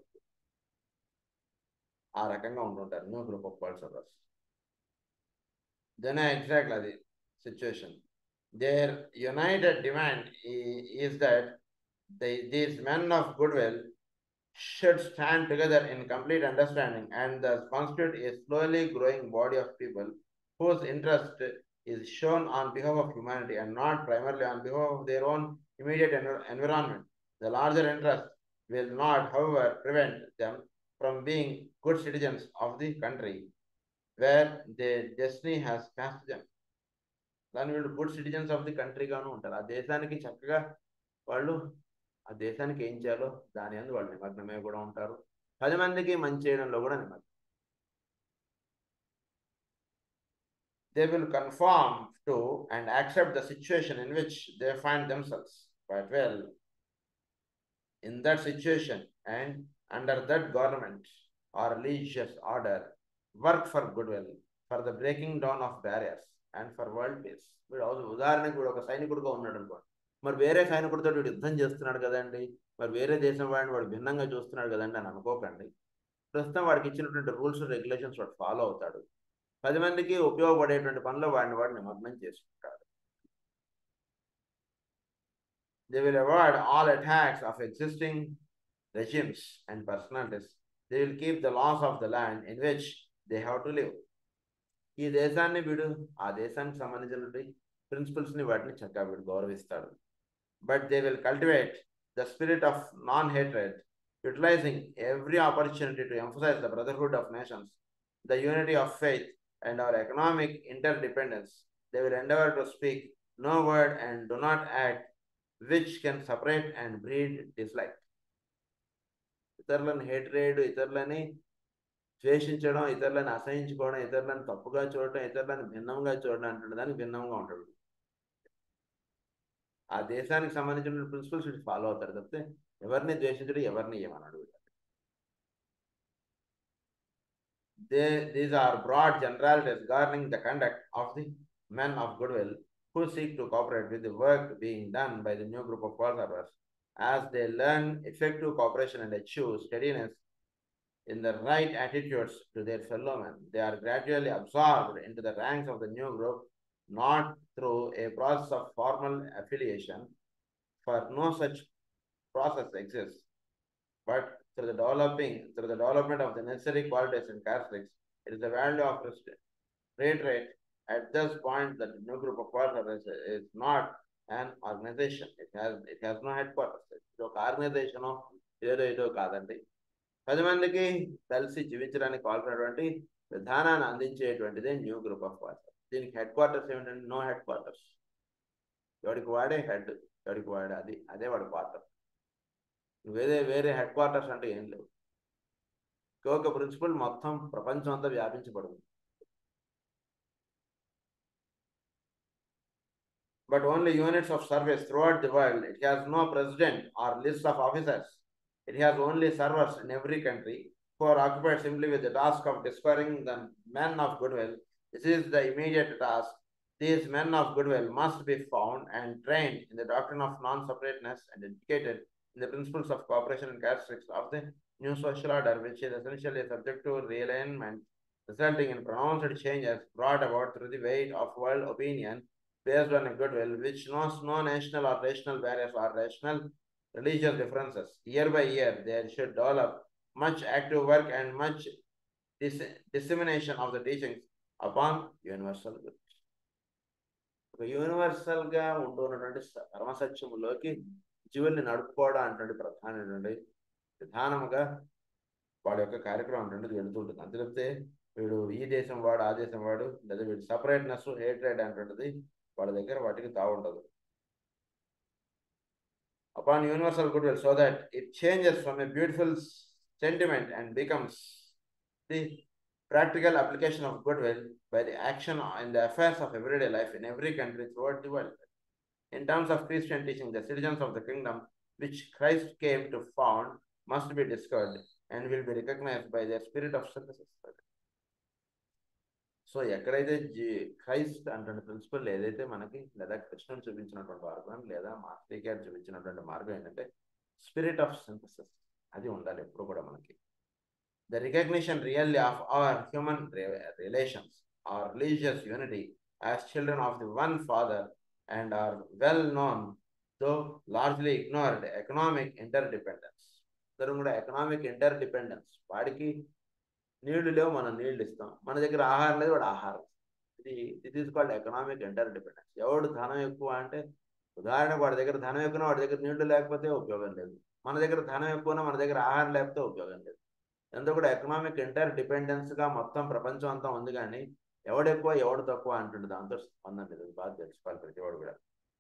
ఆ రకంగా ఉంటుంటారు new group of world servers then exactly అది situation their united demand is that these men of good will should stand together in complete understanding and thus constitute a slowly growing body of people whose interest is shown on behalf of humanity and not primarily on behalf of their own immediate env- environment. The larger interest will not, however, prevent them from being good citizens of the country where their destiny has cast them. దాని వీళ్ళు good citizens of the country గాను ఉంటారు ఆ దేశానికి చక్కగా వాళ్ళు ఆ దేశానికి ఏం చేయాలో దాని అందు వాళ్ళు నిమగ్నమే కూడా ఉంటారు పది మందికి మంచి చేయడంలో కూడా నిమగ్నం they will conform to and accept the situation in which they find themselves but will in that situation and under that government or religious order work for good will for the breaking down of barriers and for world peace వీడు ఉదాహరణకు వీడు ఒక సైనికుడుగా ఉన్నాడు అనుకోండి మరి వేరే సైనికుడితో వీడు యుద్ధం చేస్తున్నాడు కదండి మరి వేరే దేశం వాడిని వాడు భిన్నంగా చూస్తున్నాడు కదండి అని అనుకోకండి ప్రస్తుతం వాడికి ఇచ్చినటువంటి రూల్స్ రెగ్యులేషన్స్ వాడు ఫాలో అవుతాడు పది మందికి ఉపయోగపడేటువంటి పనిలో వాడిని వాడు నిమగ్నం చేసుకుంటాడు they will avoid all attacks of existing regimes and personalities they will keep the laws of the land in which they have to live ఈ దేశాన్ని వీడు ఆ దేశానికి సంబంధించినటువంటి ప్రిన్సిపల్స్ని వాటిని చక్కగా వీడు గౌరవిస్తాడు but they will cultivate the spirit of non hatred, utilizing every opportunity to emphasize the brotherhood of nations, the unity of faith, and our economic interdependence. They will endeavor to speak no word and do not act which can separate and breed dislike. ఇతరులను hatred ఇతరులని ద్వేషించడం ఇతరులను అసహించుకోవడం ఇతరులను తప్పుగా చూడటం ఇతరులను భిన్నంగా చూడడం అంటే దానికి భిన్నంగా ఉంటాడు ఆ దేశానికి సంబంధించిన ప్రిన్సిపల్స్ వీడు ఫాలో అవుతారు తప్పితే ఎవరిని ద్వేషించడం ఎవరిని ఏమన్నాడు they these are broad generalities governing the conduct of the men of good will who seek to cooperate with the work being done by the new group of world servers as they learn effective cooperation and achieve steadiness in the right attitudes to their fellow men. They are gradually absorbed into the ranks of the new group not through a process of formal affiliation, for no such process exists, but through the developing, through the development of the necessary qualities and characteristics. It is the value of reiterate at this point that the new group of workers is, is not an organization. It has it has no headquarters. ఇది ఒక organisation ఏదో ఏదో కాదండి పది మందికి కలిసి జీవించడానికి కావాల్సినటువంటి విధానాన్ని అందించేటువంటిదే న్యూ గ్రూప్ ఆఫ్ వర్కర్స్ దీనికి హెడ్ క్వార్టర్స్ ఏమిటంటే నో హెడ్ క్వార్టర్స్ ఎవరికి వాడే హెడ్ ఎవరికి వాడు అది అదే వాడి పాత్ర వేరే వేరే హెడ్ క్వార్టర్స్ అంటే ఏం లేవు ఒక ప్రిన్సిపల్ మొత్తం ప్రపంచం అంతా వ్యాపించబడింది but only units of service throughout the world. It has no president or list of officers. It has only servers in every country who are occupied simply with the task of discovering the men of goodwill. This is the immediate task. These men of goodwill must be found and trained in the doctrine of non-separateness and educated in the principles of cooperation and characteristics of the new social order, which is essentially subject to realignment, resulting in pronounced changes brought about through the weight of world opinion based on a goodwill which knows no national or racial barriers or rational religious differences. Year by year, there should develop much active work and much dis- dissemination of the teachings upon universal good. ఒక యూనివర్సల్గా ఉంటున్నటువంటి పరమసత్యములోకి జీవుల్ని నడుపుకోవడం అంటే ప్రధానమైనటువంటి విధానముగా వాడి యొక్క కార్యక్రమం అంటే వెళుతుంటుంది అంతే తప్పితే వీడు ఈ దేశం వాడు ఆ దేశం వాడు లేదా వీడు సపరేట్నెస్ హేట్రేడ్ అంటుంటుంది వాళ్ళ దగ్గర వాటికి తావుండదు upon universal goodwill so that it changes from a beautiful sentiment and becomes the practical application of goodwill by the action in the affairs of everyday life in every country throughout the world. In terms of Christian teaching, the citizens of the kingdom which Christ came to found must be discovered and will be recognized by their spirit of synthesis. So ఎక్కడైతే జీ Christ అంటే principle ఏదైతే మనకి లేదా కృష్ణుని చూపించినటువంటి మార్గం లేదా మాస్టర్ గారు చూపించినటువంటి మార్గం ఏంటంటే స్పిరిట్ ఆఫ్ సింథసిస్ అది ఉండాలి ఎప్పుడు కూడా మనకి the recognition really of our human relations our religious unity as children of the one father and our well known though largely ignored economic interdependence ఇద్దరు కూడా ఎకనామిక్ ఇంటర్ డిపెండెన్స్ వాడికి నీళ్లు లేవు మనం నీళ్లు ఇస్తాం మన దగ్గర ఆహారం లేదు వాడు ఆహారం ఇది ఇది is called economic interdependence ఎవడు ధనం ఎక్కువ అంటే ఉదాహరణకు వాడి దగ్గర ధనం ఎక్కువ వాడి దగ్గర నీళ్లు లేకపోతే ఉపయోగం లేదు మన దగ్గర ధనం ఎక్కువ మన దగ్గర ఆహారం లేకపోతే ఉపయోగం లేదు ఎంతో కూడా ఎకనామిక్ ఇంటర్ డిపెండెన్స్గా మొత్తం ప్రపంచం అంతా ఉంది కానీ ఎవడు ఎక్కువ ఎవడు తక్కువ అంటుండే దాంతో స్పందన లేదు బాగా తెలుసుకోవాలి ప్రతివాడు కూడా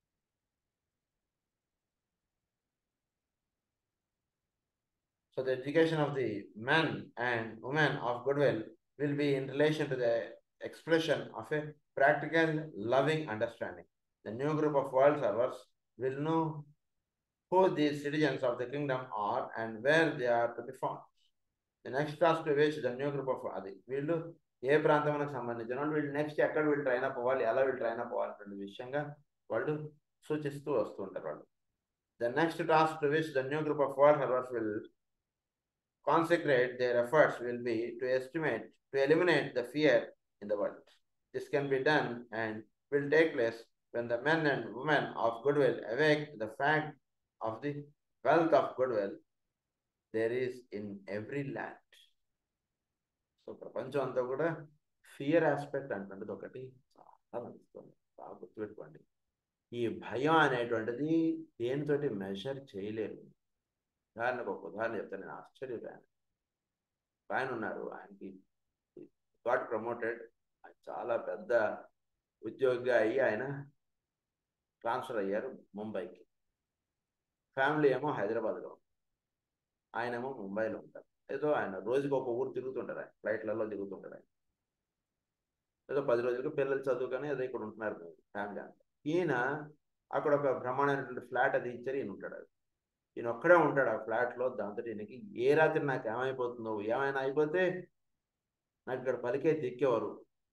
So the education of the men and women of goodwill will be in relation to the expression of a practical, loving understanding. The new group of world servers will know who these citizens of the kingdom are and where they are to be found. The next task to which the new group of అది వీళ్ళు ఏ ప్రాంతానికి సంబంధించిన వాళ్ళు వీళ్ళు next ఎక్కడ వీళ్ళు train up అవ్వాలి ఎలా వీళ్ళు ట్రైన్ అప్ అవ్వాలనే విషయంగా వాళ్ళు సూచిస్తూ వస్తూ ఉంటారు వాళ్ళు the next task to which the new group of world servers will consecrate their efforts will be to estimate, to eliminate the fear in the world. This can be done and will take place when the men and women of goodwill awake to the fact of the wealth of goodwill there is in every land. So ప్రపంచం అంతా కూడా fear aspect అంటున్నది ఒకటి చాలా నడుస్తుంది బాగా గుర్తుపెట్టుకోండి ఈ భయం అనేటువంటిది దేనితోటి మెజర్ చేయలేరు ఉదాహరణకు ఒక ఉదాహరణ చెప్తాను నేను ఆశ్చర్యపోయాను ఆయన ఉన్నారు ఆయనకి గాట్ ప్రమోటెడ్ చాలా పెద్ద ఉద్యోగిగా అయ్యి ఆయన ట్రాన్స్ఫర్ అయ్యారు ముంబైకి ఫ్యామిలీ ఏమో హైదరాబాద్లో ఆయనేమో ముంబైలో ఉంటారు ఏదో ఆయన రోజుకి ఒక ఊరు తిరుగుతుంటారు ఆయన ఫ్లైట్లలో తిరుగుతుంటారు ఆయన ఏదో పది రోజులకు పిల్లలు చదువుకొని ఏదో ఇక్కడ ఉంటున్నారు ఫ్యామిలీ అంతా ఈయన అక్కడ ఒక బ్రహ్మాండమైనటువంటి ఫ్లాట్ అది ఇచ్చారు ఈయన ఉంటాడు అది ఈయన ఒక్కడే ఉంటాడు ఆ ఫ్లాట్లో దాంతో ఈయనకి ఏ రాత్రి నాకు ఏమైపోతుందో ఏమైనా అయిపోతే నాకు ఇక్కడ పలికే దిక్కేవారు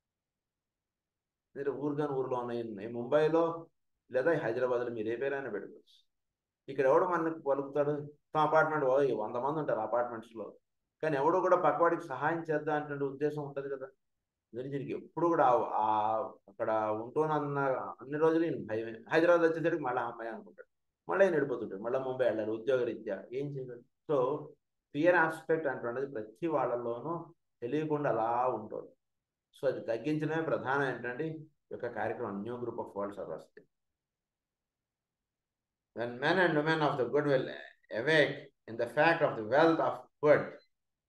మీరు ఊరుగాని ఊర్లో ఉన్నాయి ముంబైలో లేదా హైదరాబాద్లో మీరు ఏ పేరైనా పెట్టుకోవచ్చు ఇక్కడ ఎవడు మనకి పలుకుతాడు తమ అపార్ట్మెంట్ వంద మంది ఉంటారు అపార్ట్మెంట్స్లో కానీ ఎవడు కూడా పక్కవాడికి సహాయం చేద్దాం అంటే ఉద్దేశం ఉంటుంది కదా దీనికి ఎప్పుడు కూడా ఆ అక్కడ ఉంటూనన్న అన్ని రోజులు ఈయన భయమే హైదరాబాద్ వచ్చేసరికి మళ్ళీ అమ్మాయి అనుకుంటాడు మళ్ళీ ఆయన వెళ్ళిపోతుంటాడు మళ్ళీ ముంబై వెళ్ళాలి ఉద్యోగరీత్యా ఏం చేయగలరు సో ఫియర్ ఆస్పెక్ట్ అంటున్నది ప్రతి వాళ్ళలోనూ తెలియకుండా అలా ఉంటుంది సో అది తగ్గించడమే ప్రధానం ఏంటంటే యొక్క కార్యక్రమం new group of world servers when men and women of the good will awake in the fact of the wealth of good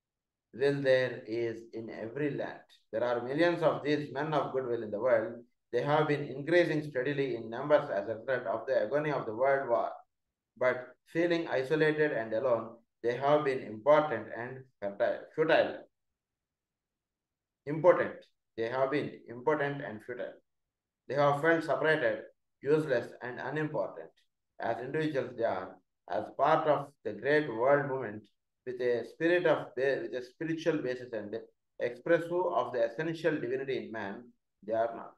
will there is in every land. There are millions of these men of goodwill in the world. they have been increasing steadily in numbers as a result of the agony of the world war. But feeling isolated and alone, they have been important and fertile, futile. Important. They have been important and futile. They have felt separated, useless, and unimportant. As individuals, they are, as part of the great world movement, with a spirit of with a spiritual basis and expressive of the essential divinity in man, they are not.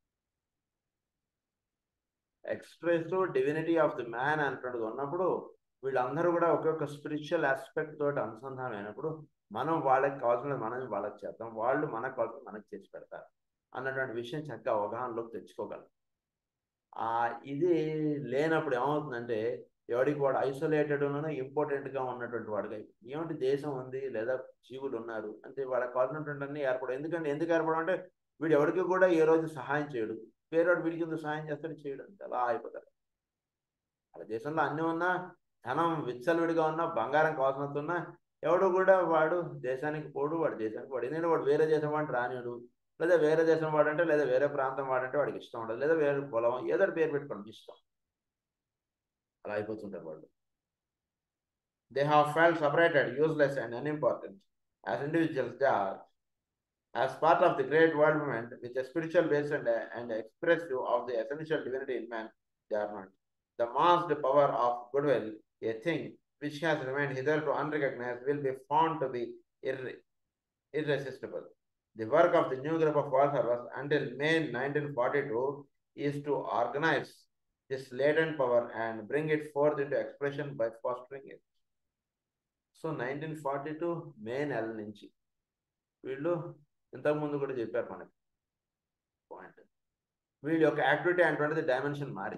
Expressive divinity of the man అంటున్నది ఉన్నప్పుడు వీళ్ళందరూ కూడా ఒక్కొక్క spiritual aspect తోటి అనుసంధానం అయినప్పుడు మనం వాళ్ళకి కావాల్సిన మనం వాళ్ళకి చేద్దాం వాళ్ళు మనకు కావాల్సిన మనకు చేసి పెడతారు అన్నటువంటి విషయం చక్కగా అవగాహనలోకి తెచ్చుకోగలం ఆ ఇది లేనప్పుడు ఏమవుతుందంటే ఎవడికి వాడు ఐసోలేటెడ్ ఇంపార్టెంట్గా ఉన్నటువంటి వాడుగా ఏమిటి దేశం ఉంది లేదా జీవులు ఉన్నారు అంటే వాళ్ళకి కావాల్సినటువంటి అన్ని ఏర్పడు ఎందుకంటే ఎందుకు ఏర్పడం అంటే వీడు ఎవరికి కూడా ఏ రోజు సహాయం చేయడు పేరోడు వీడికి ఎందుకు సహాయం చేస్తాడు చేయడం అలా అయిపోతారు అలా దేశంలో అన్నీ ఉన్నా ధనం విచ్చలవిడిగా ఉన్నా బంగారం కావాల్సినంత ఉన్నా ఎవడు కూడా వాడు దేశానికి పోడు వాడు దేశానికి వాడు ఎందుకంటే వాడు వేరే దేశం వాడు రానిడు లేదా వేరే దేశం వాడంటే లేదా వేరే ప్రాంతం వాడంటే వాడికి ఇష్టం ఉండదు లేదా వేరే పొలం ఏదో పేరు పెట్టుకోవడం ఇష్టం అలా అయిపోతుంటారు వాళ్ళు they have felt separated useless and unimportant as individuals they are as part of the great world movement with a spiritual base and, and expressive of the essential divinity in man, they are not. The massed power of goodwill, a thing which has remained hitherto unrecognized, will be found to be irre irresistible. The work of the new group of world servers until May 1942 is to organize this latent power and bring it forth into expression by fostering it. So nineteen forty two May నెల నుంచి వీళ్ళు ఇంతకుముందు కూడా చెప్పారు మనకి point వీళ్ళ యొక్క activity అటువంటిది డైమెన్షన్ మారి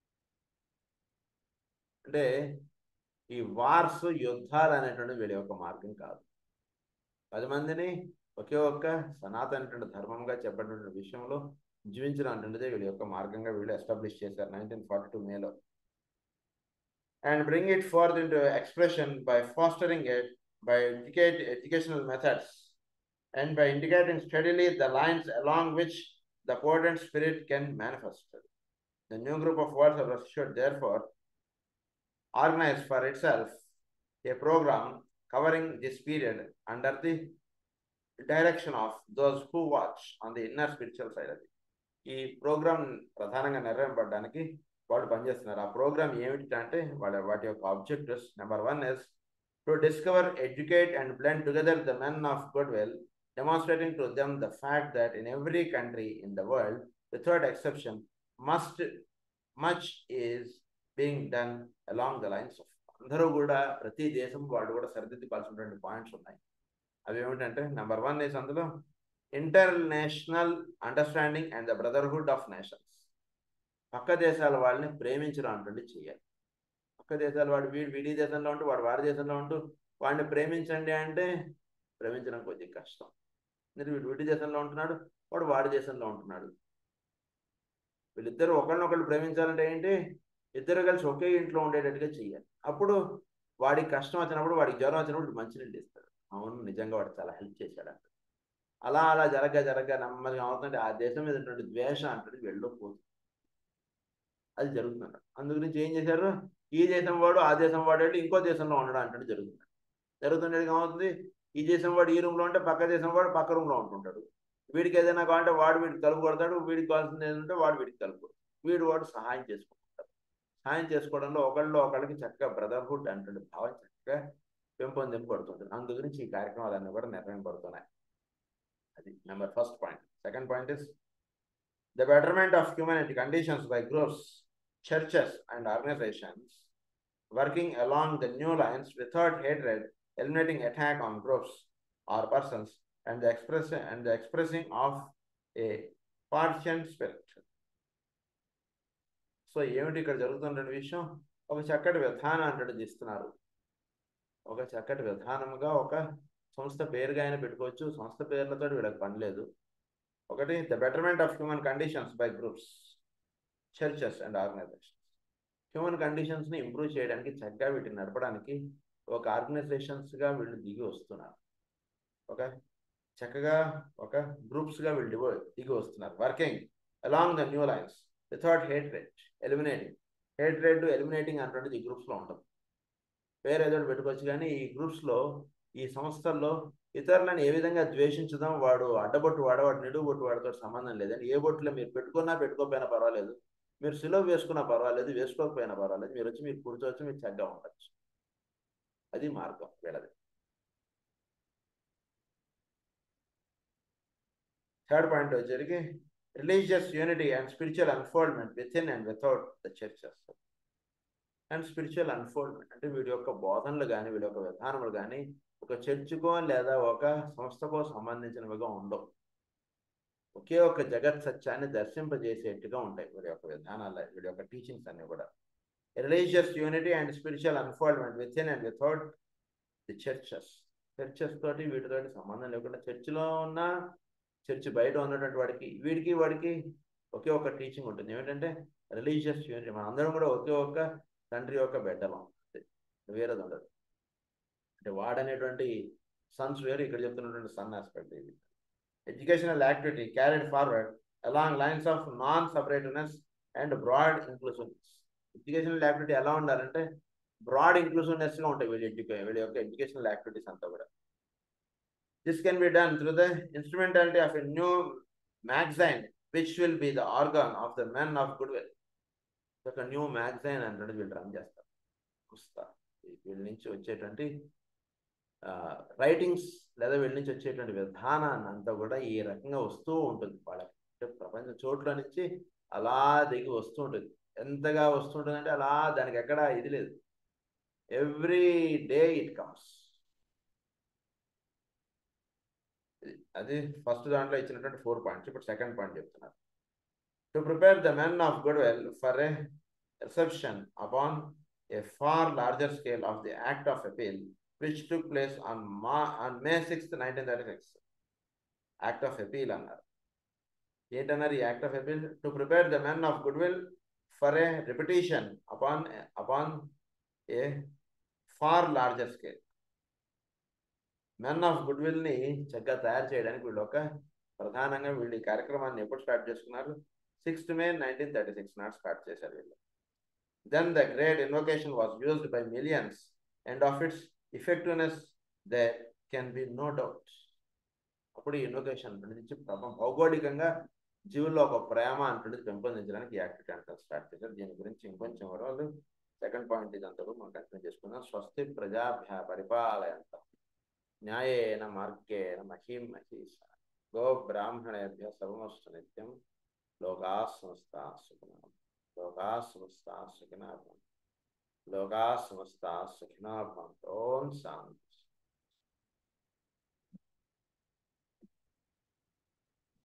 అంటే ఈ వార్స్ యుద్ధాలు అనేటువంటిది వీళ్ళ యొక్క మార్గం కాదు పది మందిని ఒకే ఒక్క సనాతనటువంటి ధర్మంగా చెప్పినటువంటి విషయంలో జీవించడం అంటుండేదే వీళ్ళ యొక్క మార్గంగా వీళ్ళు ఎస్టాబ్లిష్ చేశారు నైన్టీన్ ఫార్టీ టూ మేలో and bring it forth into expression by fostering it by educate, educational methods and by indicating steadily the lines along which the potent spirit can manifest. The new group of world servers should therefore organize for itself a program covering this period under the direction of those who watch on the inner spiritual side of it. ఈ programme ప్రధానంగా నిర్వహింపబడడానికి వాళ్ళు పనిచేస్తున్నారు ఆ programme ఏమిటి అంటే వాళ్ళ వాటి యొక్క objectives number one is to discover educate and blend together the men of good will demonstrating to them the fact that in every country in the world without exception must much is being done along the lines of అందరూ కూడా ప్రతి దేశం వాళ్ళు కూడా సరిదిద్దుకోవాల్సినటువంటి points ఉన్నాయి అవి ఏమిటంటే number one is అందులో international understanding and the brotherhood of nations పక్క దేశాల వాళ్ళని ప్రేమించడం అంటుండి చేయాలి పక్క దేశాల వాడు వీడు వీడి దేశంలో ఉంటూ వాడు వాడి దేశంలో ఉంటూ వాడిని ప్రేమించండి అంటే ప్రేమించడం కొద్దిగా కష్టం మీరు వీడు వీడి దేశంలో ఉంటున్నాడు వాడు వాడి దేశంలో ఉంటున్నాడు వీళ్ళిద్దరు ఒకరినొకళ్ళు ప్రేమించాలంటే ఏంటి ఇద్దరు కలిసి ఒకే ఇంట్లో ఉండేటట్టుగా చెయ్యాలి అప్పుడు వాడికి కష్టం వచ్చినప్పుడు వాడికి జ్వరం వచ్చినప్పుడు మంచినీళ్ళు ఇస్తాడు అవును నిజంగా వాడు చాలా హెల్ప్ చేశాడు అంట అలా అలా జరగ జరగ నెమ్మదిగా అవుతుంటే ఆ దేశం మీద ఉన్నటువంటి ద్వేషం అంటే వెళ్ళిపోతుంది అది జరుగుతుంది అందు గురించి ఏం చేశారు ఈ దేశం వాడు ఆ దేశం వాడు వెళ్ళి ఇంకో దేశంలో ఉండడం అంటే జరుగుతుంది జరుగుతుండేది ఏమవుతుంది ఈ దేశం వాడు ఈ రూమ్లో ఉంటే పక్క దేశం వాడు పక్క రూమ్లో ఉంటుంటాడు వీడికి ఏదైనా కావాలంటే వాడు వీడికి తలుపు కొడతాడు వీడికి కావాల్సింది ఏంటంటే వాడు వీడికి తలుపు వీడు వాడు సహాయం చేసుకుంటాడు సహాయం చేసుకోవడంలో ఒకళ్ళు ఒకళ్ళకి చక్కగా బ్రదర్హుడ్ అంటే భావం చక్కగా పెంపొందింపబడుతుంది అందు గురించి ఈ కార్యక్రమాలన్నీ కూడా నిర్వహింపబడుతున్నాయి అది number first point second point is the betterment of humanity conditions by groups, churches, and organizations working along the new lines without hatred, eliminating attack on groups or persons, and the expressing and the expressing of a partial spirit. So ఏమిటి ఇక్కడ జరుగుతున్న విషయం ఒక చక్కటి విధానం అంటే ఇస్తున్నారు ఒక చక్కటి విధానముగా ఒక సంస్థ పేరుగా అయినా పెట్టుకోవచ్చు సంస్థ పేర్లతో వీళ్ళకి పని లేదు ఒకటి the betterment of human conditions by groups churches and organisations human కండిషన్స్ని ఇంప్రూవ్ చేయడానికి చక్కగా వీటిని నడపడానికి ఒక ఆర్గనైజేషన్స్గా వీళ్ళు దిగి వస్తున్నారు ఒక చక్కగా ఒక గ్రూప్స్గా వీళ్ళు దిగి దిగి వస్తున్నారు working along the new lines without hatred eliminating hatred eliminating అన్నటువంటిది ఈ గ్రూప్స్లో ఉంటుంది పేరు ఏదో ఒకటి పెట్టుకోవచ్చు కానీ ఈ గ్రూప్స్లో ఈ సంస్థల్లో ఇతరులను ఏ విధంగా ద్వేషించడం వాడు అడ్డబొట్టు వాడవాడు నిడుగు బొట్టు వాడితో సంబంధం లేదండి ఏ బొట్టులో మీరు పెట్టుకున్నా పెట్టుకోకపోయినా పర్వాలేదు మీరు సిలువ వేసుకున్నా పర్వాలేదు వేసుకోకపోయినా పర్వాలేదు మీరు వచ్చి మీరు కూర్చోవచ్చు మీరు చక్కగా ఉండొచ్చు అది మార్గం వీళ్ళది థర్డ్ పాయింట్ వచ్చేసరికి religious unity and spiritual unfoldment within and without the churches and spiritual unfoldment అంటే వీడి యొక్క బోధనలు కానీ వీడి యొక్క విధానములు కానీ ఒక చర్చుకో లేదా ఒక సంస్థకో సంబంధించినవిగా ఉండవు ఒకే ఒక జగత్ సత్యాన్ని దర్శింపజేసేట్టుగా ఉంటాయి వీడి యొక్క విధానాలు వీడి యొక్క టీచింగ్స్ అన్ని కూడా religious unity and spiritual unfoldment within and without the churches churches తోటి వీటితోటి సంబంధం లేకుండా చర్చిలో ఉన్న చర్చి బయట ఉన్నటువంటి వాడికి వీడికి వాడికి ఒకే ఒక టీచింగ్ ఉంటుంది ఏమిటంటే రిలీజియస్ యూనిటీ మన అందరం కూడా ఒకే ఒక తండ్రి యొక్క బిడ్డలం వేరేది ఉండదు అంటే వాడనేటువంటి సన్స్ వేరు ఇక్కడ చెప్తున్నటువంటి సన్ ఆస్పెక్ట్ ఇది educational activity carried forward along lines of non separativeness and broad inclusiveness educational activity ఎలా ఉండాలంటే బ్రాడ్ ఇన్క్లూసివ్నెస్గా ఉంటాయి వీళ్ళ ఎడ్యుకే వీళ్ళ యొక్క ఎడ్యుకేషనల్ యాక్టివిటీస్ అంతా కూడా this can be done through the instrumentality of a new magazine which will be the organ of the men of good will ఒక new magazine అంటే వీళ్ళు రన్ చేస్తారు పుస్తక వీళ్ళ నుంచి వచ్చేటువంటి రైటింగ్స్ లేదా వీళ్ళ నుంచి వచ్చేటువంటి విధానాన్ని అంతా కూడా ఈ రకంగా వస్తూ ఉంటుంది వాళ్ళకి ప్రపంచ చోట్ల నుంచి అలా దిగి వస్తూ ఉంటుంది ఎంతగా వస్తుంటుంది అంటే అలా దానికి ఎక్కడ ఇది లేదు ఎవ్రీ డే ఇట్ కమ్స్ అది ఫస్ట్ దాంట్లో ఇచ్చినటువంటి ఫోర్ పాయింట్స్ ఇప్పుడు సెకండ్ పాయింట్ చెప్తున్నారు to prepare the men of good will for a reception upon a far larger scale of the Act of Appeal, which took place on, Ma- on May 6th, 1936. Act of Appeal అన్నారు ఏంటన్నారు ఈ act of appeal to prepare the men of good will for a repetition upon upon a far larger scale men of good విల్ని చక్కగా తయారు చేయడానికి వీళ్ళు ఒక ప్రధానంగా వీళ్ళు ఈ కార్యక్రమాన్ని ఎప్పుడు స్టార్ట్ చేసుకున్నారు sixth May nineteen thirty six not start చేశారు వీళ్ళు Then the great invocation was used by millions, and of its effectiveness there can be no doubt. అప్పుడు ఈ ఇన్వొకేషన్ నుంచి ప్రభావం భౌగోళికంగా జీవుల్లో ఒక ప్రేమ అంటుంది పెంపొందించడానికి ఈ యాక్టివిటీ అంటే స్టార్ట్ చేశారు దీని గురించి ఇంకొంచెం వరకు సెకండ్ పాయింట్ ఇదంతా కూడా మనం కంటిన్యూ చేసుకుందాం స్వస్తి ప్రజాభ్య పరిపాలయంత న్యాయేన మార్గేణ మహీం మహీష గో బ్రాహ్మణేభ్య సర్వమస్తు నిత్యం లోకా సంస్థ సుఖం లోకా సమస్త సుఖినా భవంతు లోకా సమస్త సుఖినా భవంతు ఓం శాంతి